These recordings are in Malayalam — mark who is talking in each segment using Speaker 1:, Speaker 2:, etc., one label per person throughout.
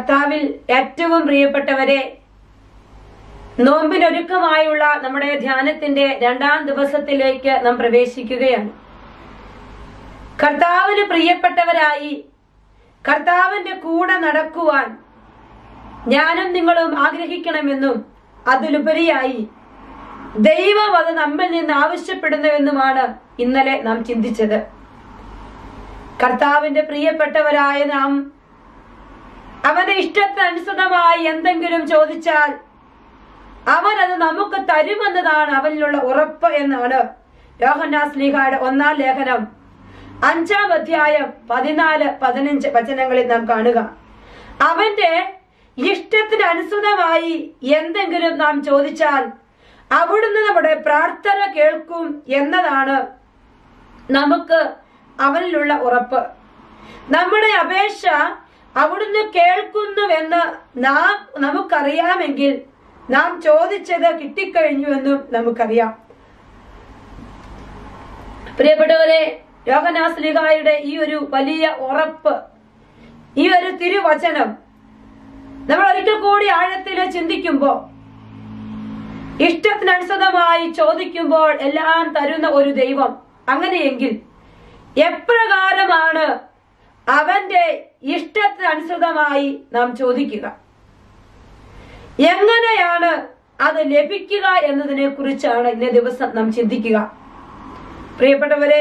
Speaker 1: കർത്താവിൽ ഏറ്റവും പ്രിയപ്പെട്ടവരെ നോമ്പിനൊരുക്കമായുള്ള നമ്മുടെ ധ്യാനത്തിന്റെ രണ്ടാം ദിവസത്തിലേക്ക് നാം പ്രവേശിക്കുകയാണ് കർത്താവിന് പ്രിയപ്പെട്ടവരായി കർത്താവിന്റെ കൂടെ നടക്കുവാൻ ഞാനും നിങ്ങളും ആഗ്രഹിക്കണമെന്നും അതിലുപരിയായി ദൈവം അത് നമ്മിൽ നിന്ന് ആവശ്യപ്പെടുന്നുവെന്നുമാണ് ഇന്നലെ നാം ചിന്തിച്ചത് കർത്താവിന്റെ പ്രിയപ്പെട്ടവരായ നാം അവന്റെ ഇഷ്ടത്തിനനുസൃതമായി എന്തെങ്കിലും ചോദിച്ചാൽ അവൻ അത് നമുക്ക് തരുമെന്നതാണ് അവനിലുള്ള ഉറപ്പ് എന്നാണ് യോഹന്നാസ്ലിഹയുടെ ഒന്നാം ലേഖനം അഞ്ചാം അധ്യായം പതിനാല് പതിനഞ്ച് വചനങ്ങളിൽ നാം കാണുക അവന്റെ ഇഷ്ടത്തിന് അനുസൃതമായി എന്തെങ്കിലും നാം ചോദിച്ചാൽ അവിടുന്ന് നമ്മുടെ പ്രാർത്ഥന കേൾക്കും എന്നതാണ് നമുക്ക് അവനിലുള്ള ഉറപ്പ് നമ്മുടെ അപേക്ഷ അവിടുന്ന് കേൾക്കുന്നുവെന്ന് നാം നമുക്കറിയാമെങ്കിൽ നാം ചോദിച്ചത് കിട്ടിക്കഴിഞ്ഞുവെന്നും നമുക്കറിയാം പ്രിയപ്പെട്ടവരെ യോഗനാസ്ലിഹായുടെ ഈ ഒരു വലിയ ഉറപ്പ് ഈ ഒരു തിരുവചനം നമ്മൾ ഒരിക്കൽ കൂടി ആഴത്തിൽ ചിന്തിക്കുമ്പോൾ ഇഷ്ടത്തിനനുസൃതമായി ചോദിക്കുമ്പോൾ എല്ലാം തരുന്ന ഒരു ദൈവം അങ്ങനെയെങ്കിൽ എപ്രകാരമാണ് അവന്റെ ഇഷ്ടത്തിനനുസൃതമായി നാം ചോദിക്കുക എങ്ങനെയാണ് അത് ലഭിക്കുക എന്നതിനെ കുറിച്ചാണ് ഇന്നേ ദിവസം നാം ചിന്തിക്കുക പ്രിയപ്പെട്ടവരെ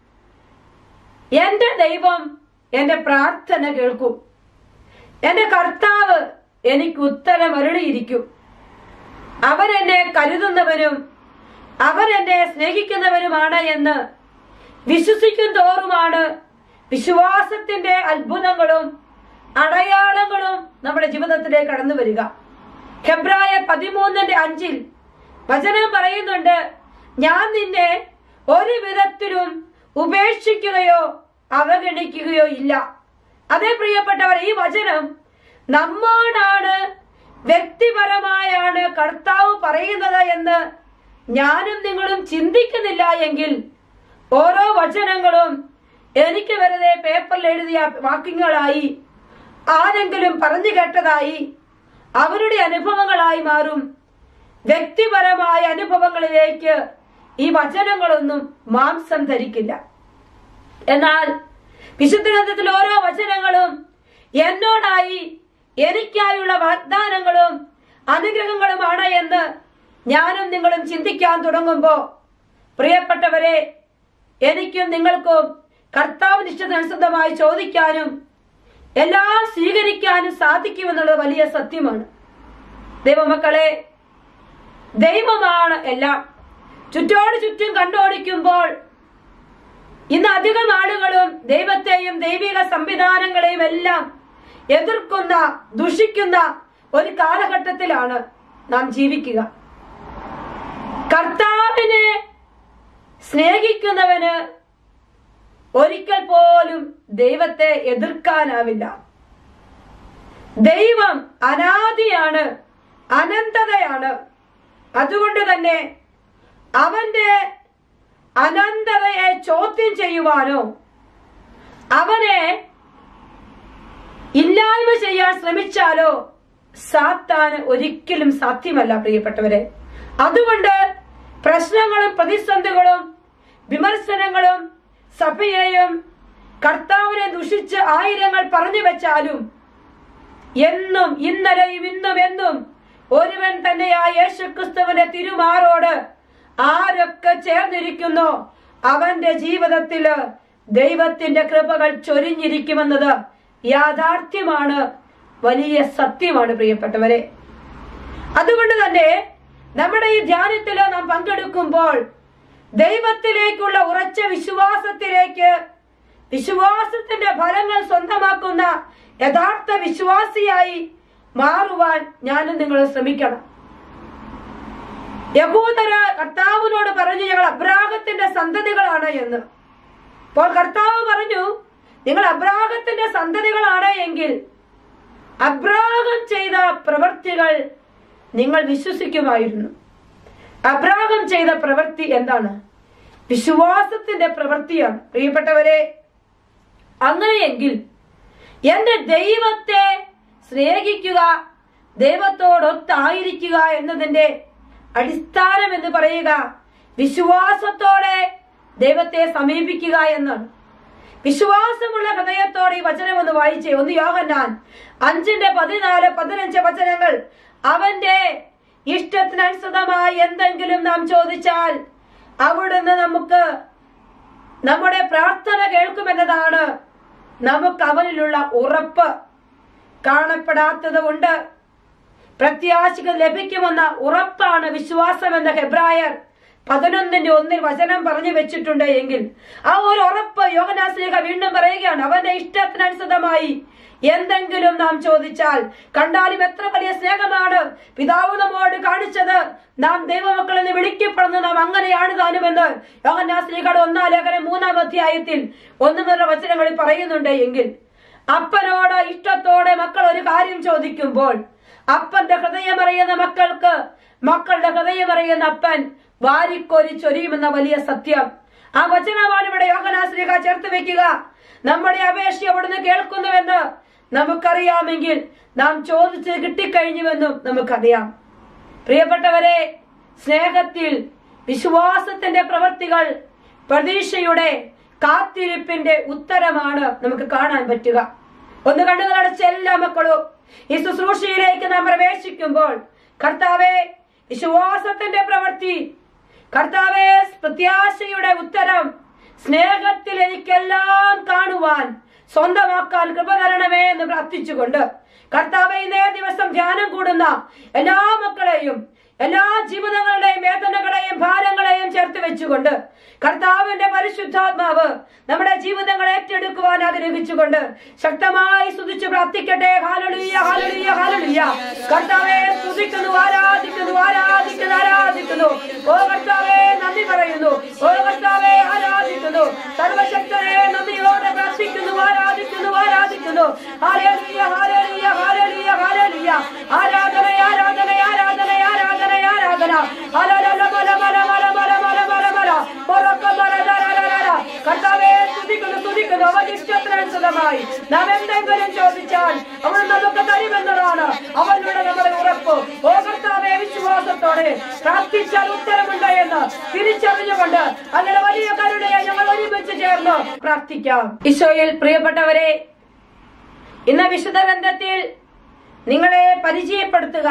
Speaker 1: എന്റെ ദൈവം എന്റെ പ്രാർത്ഥന കേൾക്കും എന്റെ കർത്താവ് എനിക്ക് ഉത്തരം അരുളിയിരിക്കും അവൻ എന്നെ കരുതുന്നവനും അവൻ എന്നെ സ്നേഹിക്കുന്നവനുമാണ് എന്ന് വിശ്വസിക്കും തോറുമാണ് വിശ്വാസത്തിന്റെ അത്ഭുതങ്ങളും അടയാളങ്ങളും നമ്മുടെ ജീവിതത്തിലേക്ക് കടന്നു വരിക ഹെബ്രായ പതിമൂന്നിന്റെ അഞ്ചിൽ വചനം പറയുന്നുണ്ട് ഞാൻ നിന്നെ ഒരു വിധത്തിലും ഉപേക്ഷിക്കുകയോ അവഗണിക്കുകയോ ഇല്ല അതേ പ്രിയപ്പെട്ടവർ ഈ വചനം നമ്മോടാണ് വ്യക്തിപരമായാണ് കർത്താവ് പറയുന്നത് എന്ന് ഞാനും നിങ്ങളും ചിന്തിക്കുന്നില്ല എങ്കിൽ ഓരോ വചനങ്ങളും എനിക്ക് വെറുതെ പേപ്പറിൽ എഴുതിയ വാക്യങ്ങളായി ആരെങ്കിലും പറഞ്ഞു കേട്ടതായി അവരുടെ അനുഭവങ്ങളായി മാറും വ്യക്തിപരമായ അനുഭവങ്ങളിലേക്ക് ഈ വചനങ്ങളൊന്നും മാംസം ധരിക്കില്ല എന്നാൽ വിശുദ്ധ ഗ്രന്ഥത്തിൽ ഓരോ വചനങ്ങളും എന്നോടായി എനിക്കായുള്ള വാഗ്ദാനങ്ങളും അനുഗ്രഹങ്ങളുമാണ് എന്ന് ഞാനും നിങ്ങളും ചിന്തിക്കാൻ തുടങ്ങുമ്പോ പ്രിയപ്പെട്ടവരെ എനിക്കും നിങ്ങൾക്കും കർത്താവിന് ഇഷ്ടത്തിനനുസൃതമായി ചോദിക്കാനും എല്ലാം സ്വീകരിക്കാനും സാധിക്കുമെന്നുള്ളത് വലിയ സത്യമാണ് ദൈവമക്കളെ ദൈവമാണ് എല്ലാം ചുറ്റോട് ചുറ്റും കണ്ടോടിക്കുമ്പോൾ ഇന്ന് അധികം ആളുകളും ദൈവത്തെയും ദൈവിക സംവിധാനങ്ങളെയും എല്ലാം എതിർക്കുന്ന ദുഷിക്കുന്ന ഒരു കാലഘട്ടത്തിലാണ് നാം ജീവിക്കുക കർത്താവിനെ സ്നേഹിക്കുന്നവന് ഒരിക്കൽ പോലും ദൈവത്തെ എതിർക്കാനാവില്ല ദൈവം അനാദിയാണ് അനന്തതയാണ് അതുകൊണ്ട് തന്നെ അവന്റെ അനന്തതയെ ചോദ്യം ചെയ്യുവാനോ അവനെ ഇല്ലായ്മ ചെയ്യാൻ ശ്രമിച്ചാലോ സാത്താന് ഒരിക്കലും സാധ്യമല്ല പ്രിയപ്പെട്ടവരെ അതുകൊണ്ട് പ്രശ്നങ്ങളും പ്രതിസന്ധികളും വിമർശനങ്ങളും സഭയെയും കർത്താവിനെ ദുഷിച്ച് ആയിരങ്ങൾ പറഞ്ഞു വെച്ചാലും എന്നും ഇന്നലെയും ഇന്നും എന്നും ഒരുവൻ തന്നെയായ യേശുക്രിസ്തുവിന്റെ തിരുമാറോട് ആരൊക്കെ ചേർന്നിരിക്കുന്നോ അവന്റെ ജീവിതത്തില് ദൈവത്തിന്റെ കൃപകൾ ചൊരിഞ്ഞിരിക്കുമെന്നത് യാഥാർത്ഥ്യമാണ് വലിയ സത്യമാണ് പ്രിയപ്പെട്ടവരെ അതുകൊണ്ട് തന്നെ നമ്മുടെ ഈ ധ്യാനത്തില് നാം പങ്കെടുക്കുമ്പോൾ ദൈവത്തിലേക്കുള്ള ഉറച്ച വിശ്വാസത്തിലേക്ക് വിശ്വാസത്തിന്റെ ഫലങ്ങൾ സ്വന്തമാക്കുന്ന യഥാർത്ഥ വിശ്വാസിയായി മാറുവാൻ ഞാനും നിങ്ങൾ ശ്രമിക്കണം യഹൂദര കർത്താവിനോട് പറഞ്ഞു ഞങ്ങൾ അബ്രാഹത്തിന്റെ സന്തതികളാണ് എന്ന് അപ്പോൾ കർത്താവ് പറഞ്ഞു നിങ്ങൾ അബ്രാഹത്തിന്റെ സന്തതികളാണ് എങ്കിൽ അബ്രാഹം ചെയ്ത പ്രവൃത്തികൾ നിങ്ങൾ വിശ്വസിക്കുമായിരുന്നു അബ്രാഹം ചെയ്ത പ്രവൃത്തി എന്താണ് വിശ്വാസത്തിന്റെ പ്രവൃത്തിയാണ് പ്രിയപ്പെട്ടവരെ അങ്ങനെയെങ്കിൽ എന്റെ ദൈവത്തെ സ്നേഹിക്കുക ദൈവത്തോടൊത്തായിരിക്കുക എന്നതിന്റെ അടിസ്ഥാനം എന്ന് പറയുക വിശ്വാസത്തോടെ ദൈവത്തെ സമീപിക്കുക എന്നാണ് വിശ്വാസമുള്ള ഹൃദയത്തോടെ ഈ വചനം ഒന്ന് വായിച്ചേ ഒന്ന് യോഹന്നാൻ അഞ്ചിന്റെ പതിനാല് പതിനഞ്ച് വചനങ്ങൾ അവന്റെ ഇഷ്ടത്തിനനുസൃതമായി എന്തെങ്കിലും നാം ചോദിച്ചാൽ അവിടുന്ന് നമുക്ക് നമ്മുടെ പ്രാർത്ഥന കേൾക്കുമെന്നതാണ് നമുക്ക് അവനിലുള്ള ഉറപ്പ് കാണപ്പെടാത്തത് കൊണ്ട് പ്രത്യാശകൾ ലഭിക്കുമെന്ന ഉറപ്പാണ് വിശ്വാസം എന്ന ഹെബ്രായർ പതിനൊന്നിന്റെ ഒന്നിൽ വചനം പറഞ്ഞു വെച്ചിട്ടുണ്ട് എങ്കിൽ ആ ഒരു ഉറപ്പ് യോഗനാസ്ലിഹ വീണ്ടും പറയുകയാണ് അവന്റെ ഇഷ്ടത്തിനനുസൃതമായി എന്തെങ്കിലും നാം ചോദിച്ചാൽ കണ്ടാലും എത്ര വലിയ സ്നേഹമാണ് പിതാവ് നമ്മോട് കാണിച്ചത് നാം ദൈവമക്കൾ എന്ന് വിളിക്കപ്പെടുന്നത് നാം അങ്ങനെയാണ് താനുമെന്ന് യോഗനാസ്ലിഹയുടെ ഒന്നാം ലേഖനം മൂന്നാം അധ്യായത്തിൽ ഒന്നു മുതലുള്ള വചനങ്ങളിൽ പറയുന്നുണ്ട് എങ്കിൽ അപ്പനോട് ഇഷ്ടത്തോടെ മക്കൾ ഒരു കാര്യം ചോദിക്കുമ്പോൾ അപ്പന്റെ ഹൃദയമറിയുന്ന മക്കൾക്ക് മക്കളുടെ ഹൃദയമറിയുന്ന അപ്പൻ വാരിക്കോരി ചൊരിയുമെന്ന വലിയ സത്യം ആ വചനമാണ് ഇവിടെ യോഗനാശ്രീക ചേർത്ത് വെക്കുക നമ്മുടെ അപേക്ഷ അവിടുന്ന് കേൾക്കുന്നുവെന്ന് നമുക്കറിയാമെങ്കിൽ നാം ചോദിച്ച് കിട്ടിക്കഴിഞ്ഞുവെന്നും നമുക്കറിയാം പ്രിയപ്പെട്ടവരെ സ്നേഹത്തിൽ വിശ്വാസത്തിന്റെ പ്രവൃത്തികൾ പ്രതീക്ഷയുടെ കാത്തിരിപ്പിന്റെ ഉത്തരമാണ് നമുക്ക് കാണാൻ പറ്റുക ഒന്ന് കണ്ണുകളടച്ച എല്ലാ മക്കളും ഈ ശുശ്രൂഷയിലേക്ക് നാം പ്രവേശിക്കുമ്പോൾ കർത്താവെ വിശ്വാസത്തിന്റെ പ്രവൃത്തി കർത്താവെ പ്രത്യാശയുടെ ഉത്തരം സ്നേഹത്തിൽ എനിക്കെല്ലാം കാണുവാൻ സ്വന്തമാക്കാൻ കൃപ തരണമേ എന്ന് പ്രാർത്ഥിച്ചുകൊണ്ട് കർത്താവെ ഇന്നേ ദിവസം ധ്യാനം കൂടുന്ന എല്ലാ മക്കളെയും എല്ലാ ജീവിതങ്ങളുടെയും വേദനകളെയും ഭാരങ്ങളെയും ചേർത്ത് വെച്ചുകൊണ്ട് കർത്താവിന്റെ പരിശുദ്ധാത്മാവ് നമ്മുടെ ജീവിതങ്ങളെ ഏറ്റെടുക്കുവാൻ ആഗ്രഹിച്ചുകൊണ്ട് ശക്തമായി സ്തുതിച്ച് പ്രാർത്ഥിക്കട്ടെ ഹാലളിയ ഹാലളിയ ഹാലളിയ കർത്താവെ സ്തുതിക്കുന്നു ആരാധിക്കുന്നു ആരാധിക്കുന്നു ആരാധിക്കുന്നു ഓ കർത്താവെ നന്ദി പറയുന്നു ഓ കർത്താവെ ആരാധിക്കുന്നു സർവശക്തരെ നന്ദിയോടെ പ്രാർത്ഥിക്കുന്നു ആരാധിക്കുന്നു ആരാധിക്കുന്നു ഹാലളിയ ഹാലളിയ ഹാലളിയ ഹാലളിയ ആരാധന ആരാധന ആരാധന ആരാധന ആരാധന ഹലലല മല മല മല മല മല മല മല പൊറക്ക മല ലല ലല ലല. കർത്താവേ സ്തുതിക്കുന്നു സ്തുതിക്കുന്നു അവൻ ഇഷ്ടത്തിനനുസൃതമായി നാം എന്തെങ്കിലും ചോദിച്ചാൽ അവൻ നമുക്ക് തരുമെന്നതാണ് അവനോട് നമ്മുടെ ഉറപ്പ് ഓ കർത്താവേ വിശ്വാസത്തോടെ പ്രാർത്ഥിച്ചാൽ ഉത്തരമുണ്ട് എന്ന് തിരിച്ചറിഞ്ഞുകൊണ്ട് അങ്ങനെ വലിയ കരുണയെ ഞങ്ങൾ ഒരുമിച്ച് ചേർന്ന് പ്രാർത്ഥിക്കാം ഈശോയിൽ പ്രിയപ്പെട്ടവരെ ഇന്ന് വിശുദ്ധ ഗ്രന്ഥത്തിൽ നിങ്ങളെ പരിചയപ്പെടുത്തുക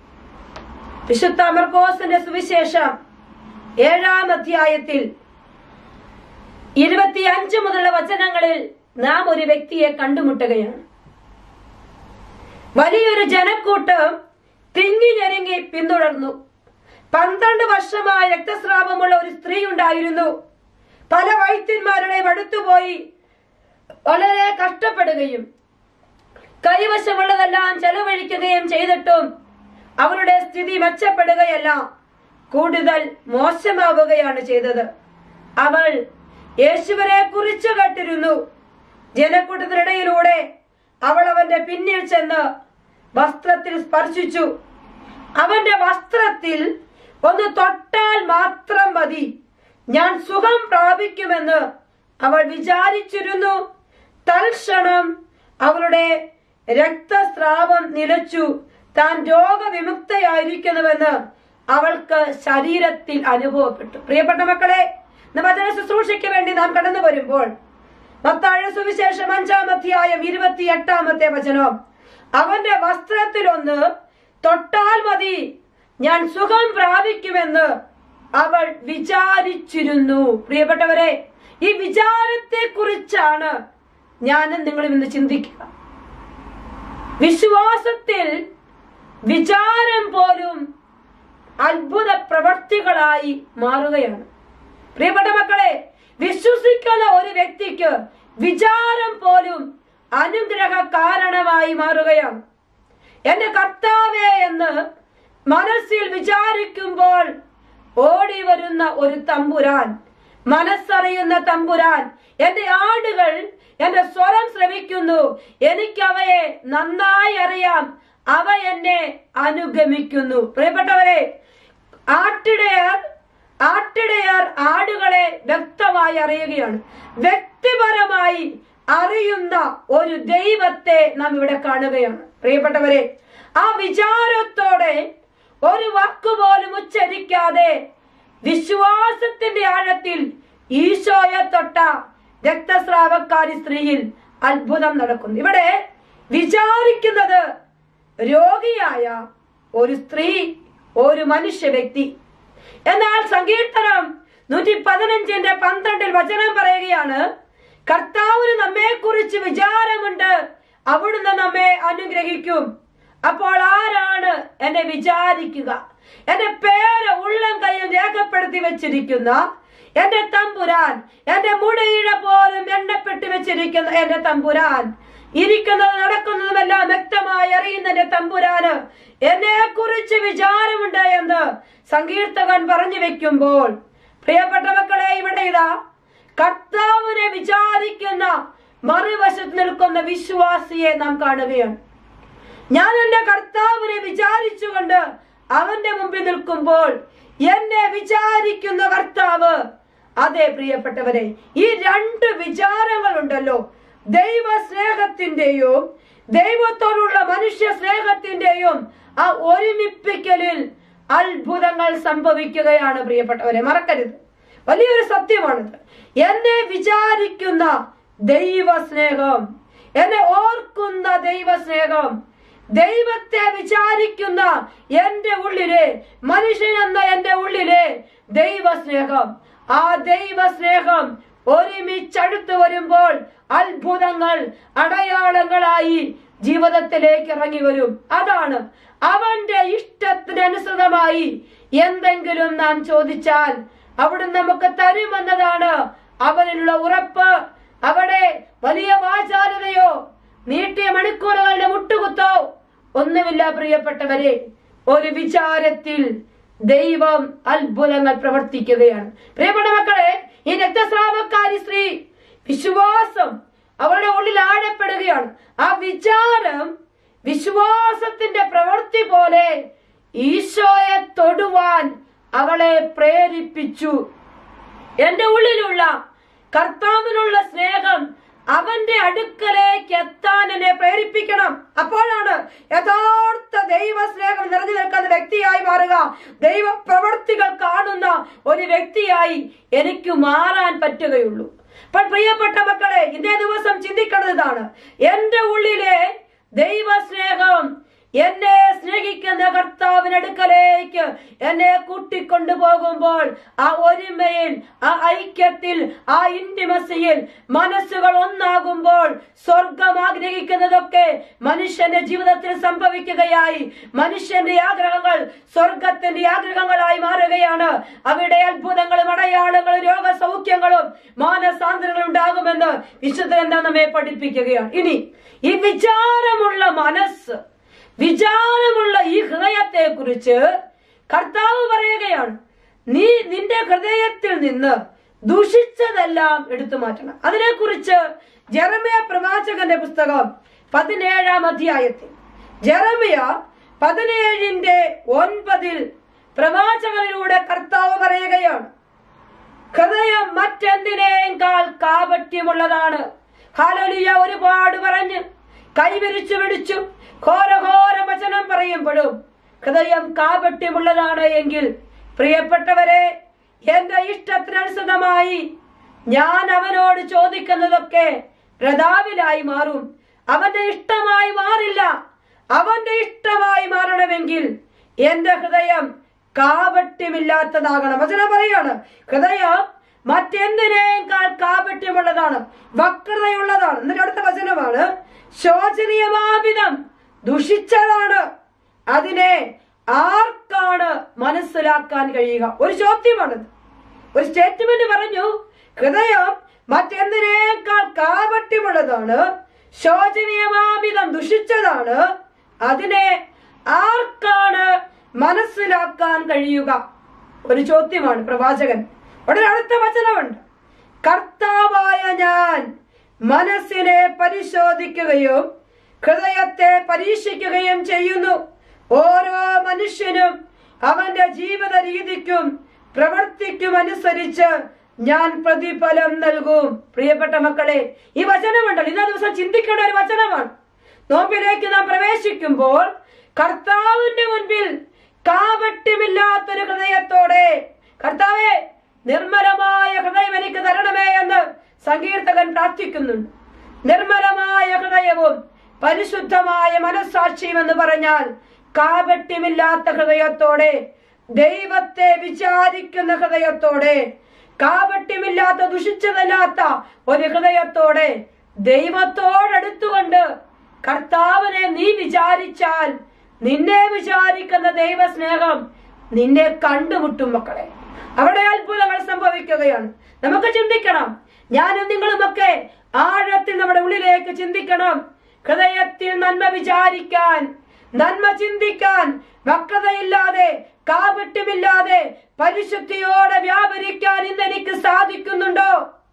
Speaker 1: വിശുദ്ധ മർക്കോസിന്റെ സുവിശേഷം ഏഴാം അധ്യായത്തിൽ ഇരുപത്തിയഞ്ച് മുതലുള്ള വചനങ്ങളിൽ നാം ഒരു വ്യക്തിയെ കണ്ടുമുട്ടുകയാണ് വലിയൊരു ജനക്കൂട്ടം തിങ്ങി ഞെരുങ്ങി പിന്തുടർന്നു പന്ത്രണ്ട് വർഷമായ രക്തസ്രാവമുള്ള ഒരു സ്ത്രീ ഉണ്ടായിരുന്നു പല വൈദ്യന്മാരുടെയും അടുത്തുപോയി വളരെ കഷ്ടപ്പെടുകയും കൈവശമുള്ളതെല്ലാം ചെലവഴിക്കുകയും ചെയ്തിട്ടും അവരുടെ സ്ഥിതി മെച്ചപ്പെടുകയല്ല കൂടുതൽ മോശമാവുകയാണ് ചെയ്തത് അവൾ യേശുവിനെ കുറിച്ച് കേട്ടിരുന്നു ജനക്കൂട്ടത്തിനിടയിലൂടെ അവൾ അവന്റെ പിന്നിൽ ചെന്ന് വസ്ത്രത്തിൽ സ്പർശിച്ചു അവന്റെ വസ്ത്രത്തിൽ ഒന്ന് തൊട്ടാൽ മാത്രം മതി ഞാൻ സുഖം പ്രാപിക്കുമെന്ന് അവൾ വിചാരിച്ചിരുന്നു തൽക്ഷണം അവളുടെ രക്തസ്രാവം നിലച്ചു താൻ രോഗവിമുക്തയായിരിക്കുന്നുവെന്ന് അവൾക്ക് ശരീരത്തിൽ അനുഭവപ്പെട്ടു പ്രിയപ്പെട്ട മക്കളെ ഇന്ന് വചന ശുശ്രൂഷയ്ക്ക് വേണ്ടി നാം കടന്നു വരുമ്പോൾ മത്താഴ സുവിശേഷം അഞ്ചാം അധ്യായം ഇരുപത്തി എട്ടാമത്തെ വചനം അവന്റെ വസ്ത്രത്തിലൊന്ന് തൊട്ടാൽ മതി ഞാൻ സുഖം പ്രാപിക്കുമെന്ന് അവൾ വിചാരിച്ചിരുന്നു പ്രിയപ്പെട്ടവരെ ഈ വിചാരത്തെ കുറിച്ചാണ് ഞാനും നിങ്ങളും ഇന്ന് ചിന്തിക്കുക വിശ്വാസത്തിൽ വിചാരം പോലും അത്ഭുത പ്രവർത്തികളായി മാറുകയാണ് പ്രിയപ്പെട്ട മക്കളെ വിശ്വസിക്കുന്ന ഒരു വ്യക്തിക്ക് വിചാരം പോലും അനുഗ്രഹ കാരണമായി മാറുകയാണ് എന്റെ കർത്താവേ എന്ന് മനസ്സിൽ വിചാരിക്കുമ്പോൾ ഓടി വരുന്ന ഒരു തമ്പുരാൻ മനസ്സറിയുന്ന തമ്പുരാൻ എന്റെ ആടുകൾ എന്റെ സ്വരം ശ്രവിക്കുന്നു എനിക്ക് അവയെ നന്നായി അറിയാം അവ എന്നെ അനുഗമിക്കുന്നു പ്രിയപ്പെട്ടവരെ ആട്ടിടയർ ആട്ടിടയർ ആടുകളെ വ്യക്തമായി അറിയുകയാണ് വ്യക്തിപരമായി അറിയുന്ന ഒരു ദൈവത്തെ നാം ഇവിടെ കാണുകയാണ് പ്രിയപ്പെട്ടവരെ ആ വിചാരത്തോടെ ഒരു വാക്കുപോലും ഉച്ചരിക്കാതെ വിശ്വാസത്തിന്റെ ആഴത്തിൽ ഈശോയെ തൊട്ട രക്തസ്രാവക്കാരി സ്ത്രീയിൽ അത്ഭുതം നടക്കുന്നു ഇവിടെ വിചാരിക്കുന്നത് രോഗിയായ ഒരു സ്ത്രീ ഒരു മനുഷ്യ വ്യക്തി എന്നാൽ സങ്കീർത്തനം നൂറ്റി പതിനഞ്ചിന്റെ പന്ത്രണ്ടിൽ വചനം പറയുകയാണ് കർത്താവിന് നമ്മെ കുറിച്ച് വിചാരമുണ്ട് അവിടുന്ന് നമ്മെ അനുഗ്രഹിക്കും അപ്പോൾ ആരാണ് എന്നെ വിചാരിക്കുക എന്റെ പേര് ഉള്ളം കയ്യിൽ രേഖപ്പെടുത്തി വെച്ചിരിക്കുന്ന എന്റെ തമ്പുരാൻ എന്റെ മുടിയിഴ പോലും എണ്ണപ്പെട്ട് വെച്ചിരിക്കുന്ന എന്റെ തമ്പുരാൻ ഇരിക്കുന്നത് നടക്കുന്നതുമെല്ലാം വ്യക്തമായി അറിയുന്ന എന്റെ തമ്പുരാന് എന്നെ കുറിച്ച് വിചാരമുണ്ട് എന്ന് സങ്കീർത്തകൻ പറഞ്ഞു വെക്കുമ്പോൾ പ്രിയപ്പെട്ട മക്കളെ ഇവിടെ ഇതാ കർത്താവിനെ വിചാരിക്കുന്ന മറുവശത്ത് നിൽക്കുന്ന വിശ്വാസിയെ നാം കാണുകയാണ് ഞാൻ എന്റെ കർത്താവിനെ വിചാരിച്ചുകൊണ്ട് അവന്റെ മുമ്പിൽ നിൽക്കുമ്പോൾ എന്നെ വിചാരിക്കുന്ന കർത്താവ് അതെ പ്രിയപ്പെട്ടവരെ ഈ രണ്ട് വിചാരങ്ങളുണ്ടല്ലോ ദൈവ സ്നേഹത്തിന്റെയും ദൈവത്തോടുള്ള മനുഷ്യ സ്നേഹത്തിന്റെയും ആ ഒരുമിപ്പിക്കലിൽ അത്ഭുതങ്ങൾ സംഭവിക്കുകയാണ് പ്രിയപ്പെട്ടവരെ മറക്കരുത് വലിയൊരു സത്യമാണിത് എന്നെ വിചാരിക്കുന്ന ദൈവ സ്നേഹം എന്നെ ഓർക്കുന്ന ദൈവ സ്നേഹം ദൈവത്തെ വിചാരിക്കുന്ന എന്റെ ഉള്ളിലെ മനുഷ്യൻ എന്ന എന്റെ ഉള്ളിലെ ദൈവ സ്നേഹം ആ ദൈവ സ്നേഹം ഒരുമിച്ചടുത്ത് വരുമ്പോൾ അത്ഭുതങ്ങൾ അടയാളങ്ങളായി ജീവിതത്തിലേക്ക് ഇറങ്ങി വരും അതാണ് അവന്റെ ഇഷ്ടത്തിനനുസൃതമായി എന്തെങ്കിലും നാം ചോദിച്ചാൽ അവിടുന്ന് നമുക്ക് തരുമെന്നതാണ് അവനിലുള്ള ഉറപ്പ് അവിടെ വലിയ വാചാലതയോ നീട്ടിയ മണിക്കൂറുകളുടെ മുട്ടുകുത്തോ ഒന്നുമില്ല പ്രിയപ്പെട്ടവരെ ഒരു വിചാരത്തിൽ ദൈവം അത്ഭുതങ്ങൾ പ്രവർത്തിക്കുകയാണ് പ്രിയപ്പെട്ട മക്കളെ ഈ രക്തസ്രാവക്കാരി സ്ത്രീ വിശ്വാസം അവളുടെ ഉള്ളിൽ ആഴപ്പെടുകയാണ് ആ വിചാരം വിശ്വാസത്തിന്റെ പ്രവൃത്തി പോലെ ഈശോയെ തൊടുവാൻ അവളെ പ്രേരിപ്പിച്ചു എന്റെ ഉള്ളിലുള്ള കർത്താവിനുള്ള സ്നേഹം അവന്റെ അടുക്കലേക്ക് എത്താൻ എന്നെ പ്രേരിപ്പിക്കണം അപ്പോഴാണ് യഥാർത്ഥ ദൈവ സ്നേഹം നിറഞ്ഞു നിൽക്കുന്ന വ്യക്തിയായി മാറുക ദൈവ പ്രവൃത്തികൾ കാണുന്ന ഒരു വ്യക്തിയായി എനിക്ക് മാറാൻ പറ്റുകയുള്ളൂ അപ്പോൾ പ്രിയപ്പെട്ട മക്കളെ ഇന്നേ ദിവസം ചിന്തിക്കേണ്ടത് ഇതാണ് എന്റെ ഉള്ളിലെ ദൈവ സ്നേഹം എന്നെ സ്നേഹിക്കുന്ന കർത്താവിനടുക്കലേക്ക് എന്നെ കൂട്ടിക്കൊണ്ടു പോകുമ്പോൾ ആ ഒരുമയിൽ ആ ഐക്യത്തിൽ ആ ഇന്റിമസിയിൽ മനസ്സുകൾ ഒന്നാകുമ്പോൾ സ്വർഗം ആഗ്രഹിക്കുന്നതൊക്കെ മനുഷ്യന്റെ ജീവിതത്തിൽ സംഭവിക്കുകയായി മനുഷ്യന്റെ ആഗ്രഹങ്ങൾ സ്വർഗത്തിന്റെ ആഗ്രഹങ്ങളായി മാറുകയാണ് അവിടെ അത്ഭുതങ്ങളും അടയാളങ്ങളും രോഗസൗഖ്യങ്ങളും മാനസാന്തരങ്ങളും ഉണ്ടാകുമെന്ന് വിശുദ്ധ നമ്മെ പഠിപ്പിക്കുകയാണ് ഇനി ഈ വിചാരമുള്ള മനസ്സ് വിചാരമുള്ള ഈ ഹൃദയത്തെ കുറിച്ച് കർത്താവ് പറയുകയാണ് നീ നിന്റെ ഹൃദയത്തിൽ നിന്ന് ദുഷിച്ചതെല്ലാം എടുത്തു മാറ്റണം അതിനെക്കുറിച്ച് ജെറമിയ പ്രവാചകന്റെ പുസ്തകം പതിനേഴാം അധ്യായത്തിൽ ജെറമിയ പതിനേഴിന്റെ ഒൻപതിൽ പ്രവാചകനിലൂടെ കർത്താവ് പറയുകയാണ് ഹൃദയം മറ്റെന്തിനേക്കാൾ കാപട്യമുള്ളതാണ് ഹാലലിയ ഒരുപാട് പറഞ്ഞ് കൈവിരിച്ചു പിടിച്ചു ഘോരഘോര വചനം പറയുമ്പോഴും ഹൃദയം കാപട്യമുള്ളതാണ് എങ്കിൽ പ്രിയപ്പെട്ടവരെ എന്റെ ഇഷ്ടത്തിനനുസൃതമായി ഞാൻ അവനോട് ചോദിക്കുന്നതൊക്കെ പ്രതാവിലായി മാറും അവന്റെ ഇഷ്ടമായി മാറില്ല അവന്റെ ഇഷ്ടമായി മാറണമെങ്കിൽ എന്റെ ഹൃദയം കാപട്യമില്ലാത്തതാകണം വചനം പറയാണ് ഹൃദയം മറ്റെന്തിനേക്കാൾ കാപട്യമുള്ളതാണ് വക്രതയുള്ളതാണ് എന്നിട്ട് അടുത്ത വചനമാണ് ശോചനീയമാവിധം ദുഷിച്ചതാണ് അതിനെ ആർക്കാണ് മനസ്സിലാക്കാൻ കഴിയുക ഒരു ചോദ്യമാണത് ഒരു സ്റ്റേറ്റ്മെന്റ് പറഞ്ഞു ഹൃദയം മറ്റെന്തിനേക്കാൾ കാപട്യമുള്ളതാണ് ശോചനീയമാവിധം ദുഷിച്ചതാണ് അതിനെ ആർക്കാണ് മനസ്സിലാക്കാൻ കഴിയുക ഒരു ചോദ്യമാണ് പ്രവാചകൻ ഉടനെ അടുത്ത വചനമുണ്ട് കർത്താവായ ഞാൻ മനസ്സിനെ പരിശോധിക്കുകയും ഹൃദയത്തെ പരീക്ഷിക്കുകയും ചെയ്യുന്നു ഓരോ മനുഷ്യനും അവന്റെ ജീവിത രീതിക്കും പ്രവർത്തിക്കും അനുസരിച്ച് ഞാൻ പ്രതിഫലം നൽകും പ്രിയപ്പെട്ട മക്കളെ ഈ വചനമുണ്ടല്ലോ ഇന്നേ ദിവസം ചിന്തിക്കേണ്ട ഒരു വചനമാണ് നോമ്പിലേക്ക് നാം പ്രവേശിക്കുമ്പോൾ കർത്താവിന്റെ മുൻപിൽ കാപട്യമില്ലാത്തൊരു ഹൃദയത്തോടെ കർത്താവെ നിർമ്മലമായ ഹൃദയം എനിക്ക് തരണമേ എന്ന് സങ്കീർത്തകൻ പ്രാർത്ഥിക്കുന്നുണ്ട് നിർമ്മലമായ ഹൃദയവും പരിശുദ്ധമായ മനസ്സാക്ഷിയും എന്ന് പറഞ്ഞാൽ കാപട്യമില്ലാത്ത ഹൃദയത്തോടെ ദൈവത്തെ വിചാരിക്കുന്ന ഹൃദയത്തോടെ കാപട്യമില്ലാത്ത ദുഷിച്ചതല്ലാത്ത ഒരു ഹൃദയത്തോടെ ദൈവത്തോടടുത്തുകൊണ്ട് കർത്താവിനെ നീ വിചാരിച്ചാൽ നിന്നെ വിചാരിക്കുന്ന ദൈവസ്നേഹം നിന്നെ കണ്ടുമുട്ടും മക്കളെ അവിടെ അത്ഭുതങ്ങൾ സംഭവിക്കുകയാണ് നമുക്ക് ചിന്തിക്കണം ഞാനും നിങ്ങളുമൊക്കെ ആഴത്തിൽ നമ്മുടെ ഉള്ളിലേക്ക് ചിന്തിക്കണം ഹൃദയത്തിൽ നന്മ വിചാരിക്കാൻ നന്മ ചിന്തിക്കാൻ വക്രതയില്ലാതെ കാപട്യമില്ലാതെ പരിശുദ്ധിയോടെ വ്യാപരിക്കാൻ ഇന്ന് എനിക്ക് സാധിക്കുന്നുണ്ടോ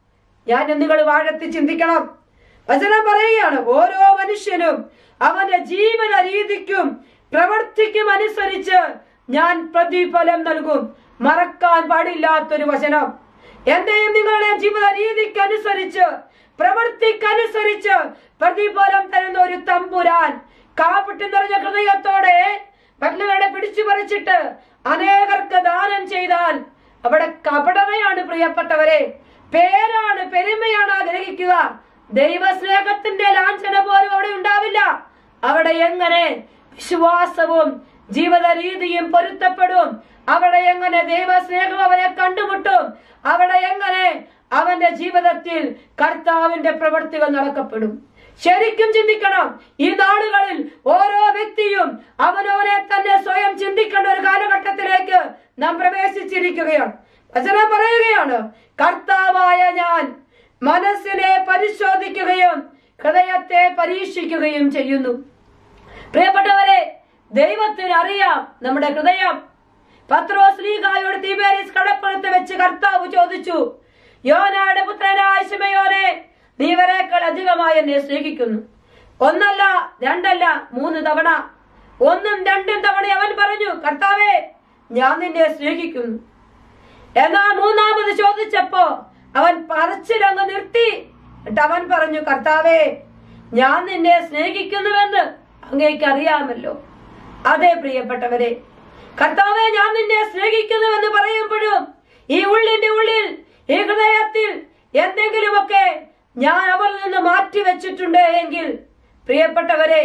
Speaker 1: ഞാൻ നിങ്ങൾ വാഴത്തിൽ ചിന്തിക്കണം വചനം പറയുകയാണ് ഓരോ മനുഷ്യനും അവന്റെ ജീവന രീതിക്കും പ്രവർത്തിക്കും അനുസരിച്ച് ഞാൻ പ്രതിഫലം നൽകും മറക്കാൻ പാടില്ലാത്തൊരു വചനം എന്റെയും നിങ്ങളുടെ ജീവിത രീതിക്ക് അനുസരിച്ച് പ്രവൃത്തിക്കനുസരിച്ച് പ്രതിഫലം തരുന്ന ഒരു തമ്പുരാൻ കാപ്പിട്ട് നിറഞ്ഞ ഹൃദയത്തോടെ മറ്റുള്ളവരുടെ പിടിച്ചു പറിച്ചിട്ട് അനേകർക്ക് ദാനം ചെയ്താൽ അവിടെ കപടതയാണ് പ്രിയപ്പെട്ടവരെ പേരാണ് പെരുമയാണ് ആഗ്രഹിക്കുക ദൈവസ്നേഹത്തിന്റെ ലാഞ്ചന പോലും അവിടെ ഉണ്ടാവില്ല അവിടെ എങ്ങനെ വിശ്വാസവും ജീവിത രീതിയും പൊരുത്തപ്പെടും അവിടെ എങ്ങനെ ദൈവസ്നേഹം അവനെ കണ്ടുമുട്ടും അവിടെ എങ്ങനെ അവന്റെ ജീവിതത്തിൽ കർത്താവിന്റെ പ്രവൃത്തികൾ നടക്കപ്പെടും ശരിക്കും ചിന്തിക്കണം ഈ നാളുകളിൽ ഓരോ വ്യക്തിയും അവനവനെ തന്നെ സ്വയം ചിന്തിക്കേണ്ട ഒരു കാലഘട്ടത്തിലേക്ക് നാം പ്രവേശിച്ചിരിക്കുകയാണ് വചനം പറയുകയാണ് കർത്താവായ ഞാൻ മനസ്സിനെ പരിശോധിക്കുകയും ഹൃദയത്തെ പരീക്ഷിക്കുകയും ചെയ്യുന്നു പ്രിയപ്പെട്ടവരെ ദൈവത്തിന് അറിയാം നമ്മുടെ ഹൃദയം പത്രോസ് ലീഗായോട് തിബേരിസ് കടപ്പുറത്ത് വെച്ച് കർത്താവ് ചോദിച്ചു യോനായുടെ പുത്രനായ ശിമയോനെ നീ ഇവരെക്കാൾ അധികമായി എന്നെ സ്നേഹിക്കുന്നു ഒന്നല്ല രണ്ടല്ല മൂന്ന് തവണ ഒന്നും രണ്ടും തവണ അവൻ പറഞ്ഞു കർത്താവേ ഞാൻ നിന്നെ സ്നേഹിക്കുന്നു എന്നാൽ മൂന്നാമത് ചോദിച്ചപ്പോ അവൻ പറച്ചിലങ്ങ് നിർത്തി എന്നിട്ട് അവൻ പറഞ്ഞു കർത്താവേ ഞാൻ നിന്നെ സ്നേഹിക്കുന്നുവെന്ന് അങ്ങേക്ക് അറിയാമല്ലോ അതെ പ്രിയപ്പെട്ടവരെ കർത്താവെ ഞാൻ നിന്നെ സ്നേഹിക്കുന്നുവെന്ന് പറയുമ്പോഴും ഈ ഉള്ളിന്റെ ഉള്ളിൽ ഈ ഹൃദയത്തിൽ എന്തെങ്കിലുമൊക്കെ ഞാൻ അവരിൽ നിന്ന് മാറ്റി വെച്ചിട്ടുണ്ട് എങ്കിൽ പ്രിയപ്പെട്ടവരെ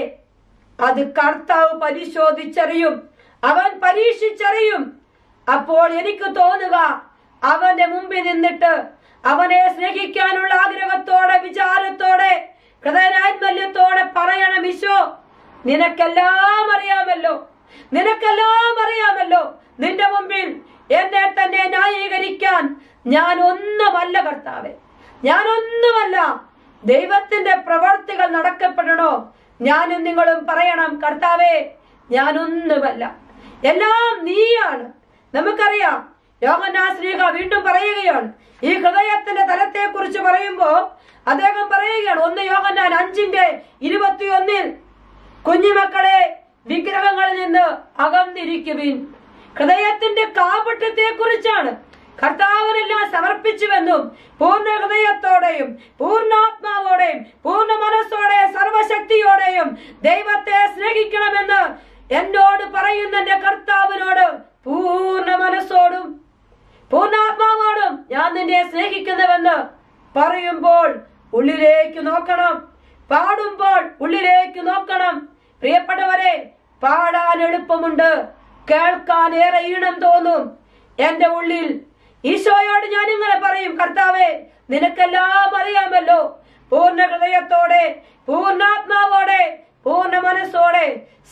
Speaker 1: അത് കർത്താവ് പരിശോധിച്ചറിയും അവൻ പരീക്ഷിച്ചറിയും അപ്പോൾ എനിക്ക് തോന്നുക അവന്റെ മുമ്പിൽ നിന്നിട്ട് അവനെ സ്നേഹിക്കാനുള്ള ആഗ്രഹത്തോടെ വിചാരത്തോടെ ഹൃദയനാത്മല്യത്തോടെ പറയണം ഈശോ നിനക്കെല്ലാം അറിയാമല്ലോ നിനക്കെല്ലാം അറിയാമല്ലോ നിന്റെ മുമ്പിൽ എന്നെ തന്നെ ന്യായീകരിക്കാൻ ഞാൻ ഒന്നുമല്ല കർത്താവെ ഞാൻ ഒന്നുമല്ല ദൈവത്തിന്റെ പ്രവർത്തികൾ നടക്കപ്പെടണോ ഞാനും നിങ്ങളും പറയണം കർത്താവേ ഞാനൊന്നുമല്ല എല്ലാം നീയാണ് നമുക്കറിയാം യോഗനാശ്രീക വീണ്ടും പറയുകയാണ് ഈ ഹൃദയത്തിന്റെ തലത്തെ കുറിച്ച് പറയുമ്പോ അദ്ദേഹം പറയുകയാണ് ഒന്ന് യോഗനാൻ അഞ്ചിന്റെ ഇരുപത്തിയൊന്നിൽ കുഞ്ഞുമക്കളെ വിഗ്രഹങ്ങളിൽ നിന്ന് അകന്നിരിക്കുവിൻ ഹൃദയത്തിന്റെ കാപട്യത്തെ കുറിച്ചാണ് കർത്താവിനെല്ലാം സമർപ്പിച്ചുവെന്നും പൂർണ്ണ ഹൃദയത്തോടെയും പൂർണ്ണാത്മാവോടെയും പൂർണ്ണ മനസ്സോടെ സർവശക്തിയോടെയും ദൈവത്തെ സ്നേഹിക്കണമെന്ന് എന്നോട് പറയുന്ന എന്റെ കർത്താവിനോട് പൂർണ്ണ മനസ്സോടും പൂർണ്ണാത്മാവോടും ഞാൻ നിന്നെ സ്നേഹിക്കുന്നുവെന്ന് പറയുമ്പോൾ ഉള്ളിലേക്ക് നോക്കണം പാടുമ്പോൾ ഉള്ളിലേക്ക് നോക്കണം പ്രിയപ്പെട്ടവരെ പാടാൻ എളുപ്പമുണ്ട് കേൾക്കാൻ ഏറെ ഈണം തോന്നും എന്റെ ഉള്ളിൽ ഈശോയോട് ഞാൻ ഇങ്ങനെ പറയും കർത്താവെ നിനക്കെല്ലാം അറിയാമല്ലോ പൂർണ്ണ ഹൃദയത്തോടെ പൂർണ്ണാത്മാവോടെ പൂർണ്ണ മനസ്സോടെ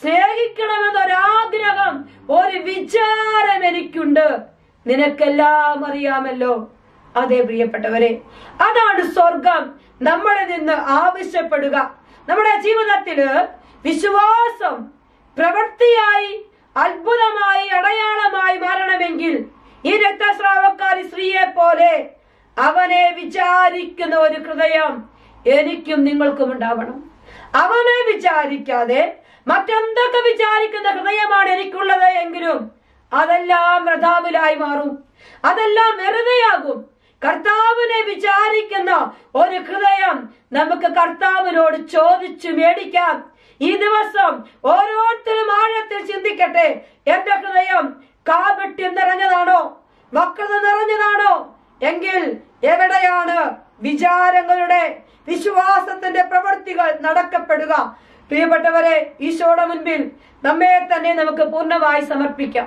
Speaker 1: സ്നേഹിക്കണമെന്നൊരാഗ്രഹം ഒരു വിചാരം എനിക്കുണ്ട് നിനക്കെല്ലാം അറിയാമല്ലോ അതെ പ്രിയപ്പെട്ടവരെ അതാണ് സ്വർഗം നമ്മളിൽ നിന്ന് ആവശ്യപ്പെടുക നമ്മുടെ ജീവിതത്തില് വിശ്വാസം പ്രവൃത്തിയായി അത്ഭുതമായി അടയാളമായി മാറണമെങ്കിൽ ഈ രക്തസ്രാവക്കാരി സ്ത്രീയെ പോലെ അവനെ വിചാരിക്കുന്ന ഒരു ഹൃദയം എനിക്കും നിങ്ങൾക്കും ഉണ്ടാവണം അവനെ വിചാരിക്കാതെ മറ്റെന്തൊക്കെ വിചാരിക്കുന്ന ഹൃദയമാണ് എനിക്കുള്ളത് എങ്കിലും അതെല്ലാം വൃഥാവിലായി മാറും അതെല്ലാം വെറുതെയാകും കർത്താവിനെ വിചാരിക്കുന്ന ഒരു ഹൃദയം നമുക്ക് കർത്താവിനോട് ചോദിച്ചു മേടിക്കാം ഈ ദിവസം ഓരോരുത്തരും ആഴത്തിൽ ചിന്തിക്കട്ടെ എന്റെ ഹൃദയം കാപട്യം നിറഞ്ഞതാണോ വക്രത നിറഞ്ഞതാണോ എങ്കിൽ എവിടെയാണ് വിചാരങ്ങളുടെ വിശ്വാസത്തിന്റെ പ്രവൃത്തികൾ നടക്കപ്പെടുക പ്രിയപ്പെട്ടവരെ ഈശോയുടെ മുൻപിൽ നമ്മെ തന്നെ നമുക്ക് പൂർണ്ണമായി സമർപ്പിക്കാം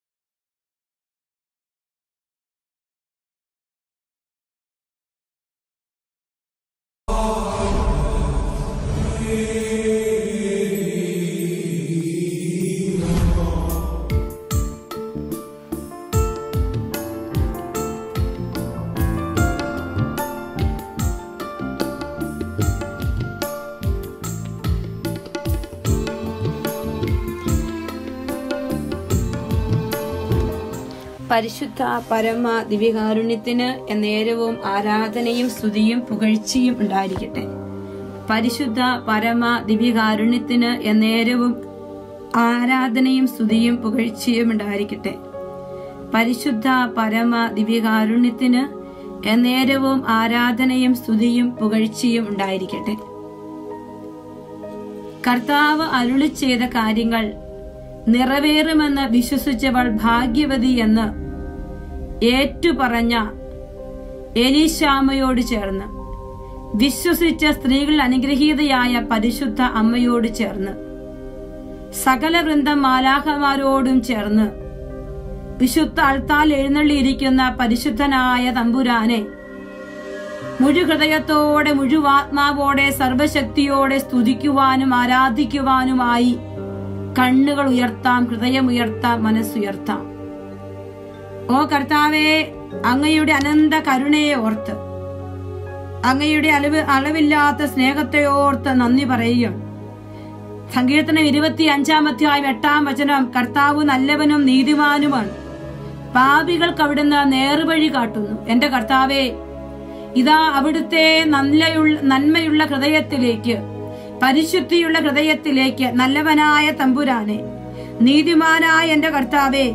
Speaker 2: പരിശുദ്ധ പരമ ദിവ്യകാരുണ്യത്തിന് എന്നേരവും ആരാധനയും സ്തുതിയും പുകഴ്ചയും ഉണ്ടായിരിക്കട്ടെ പരിശുദ്ധ പരമ ദിവ്യകാരുണ്യത്തിന് എന്നേരവും ആരാധനയും സ്തുതിയും പുകഴ്ചയും ഉണ്ടായിരിക്കട്ടെ പരിശുദ്ധ പരമ ദിവ്യകാരുണ്യത്തിന് എന്നേരവും ആരാധനയും സ്തുതിയും പുകഴ്ചയും ഉണ്ടായിരിക്കട്ടെ കർത്താവ് അരുളി ചെയ്ത കാര്യങ്ങൾ നിറവേറുമെന്ന് വിശ്വസിച്ചവൾ ഭാഗ്യവതി എന്ന് ഏറ്റുപറഞ്ഞ എലീശാമയോട് ചേർന്ന് വിശ്വസിച്ച സ്ത്രീകൾ അനുഗ്രഹീതയായ പരിശുദ്ധ അമ്മയോട് ചേർന്ന് സകല വൃന്ദം മാലാഹമാരോടും ചേർന്ന് വിശുദ്ധ അൾത്താൽ എഴുന്നള്ളിയിരിക്കുന്ന പരിശുദ്ധനായ തമ്പുരാനെ മുഴുഹൃദയത്തോടെ മുഴുവാത്മാവോടെ സർവശക്തിയോടെ സ്തുതിക്കുവാനും ആരാധിക്കുവാനുമായി കണ്ണുകൾ ഉയർത്താം ഹൃദയമുയർത്താം മനസ്സുയർത്താം ഓ കർത്താവെ അങ്ങയുടെ അനന്ത കരുണയെ ഓർത്ത് അങ്ങയുടെ അളവ് അളവില്ലാത്ത സ്നേഹത്തെ ഓർത്ത് നന്ദി പറയുകയാണ് സങ്കീർത്തനം ഇരുപത്തി അഞ്ചാം അധ്യായം എട്ടാം വചനം കർത്താവ് നല്ലവനും നീതിമാനുമാണ് പാപികൾക്ക് അവിടുന്ന് നേർവഴി കാട്ടുന്നു എന്റെ കർത്താവെ ഇതാ അവിടുത്തെ നല്ലയുള്ള നന്മയുള്ള ഹൃദയത്തിലേക്ക് പരിശുദ്ധിയുള്ള ഹൃദയത്തിലേക്ക് നല്ലവനായ തമ്പുരാനെ നീതിമാനായ എന്റെ കർത്താവെ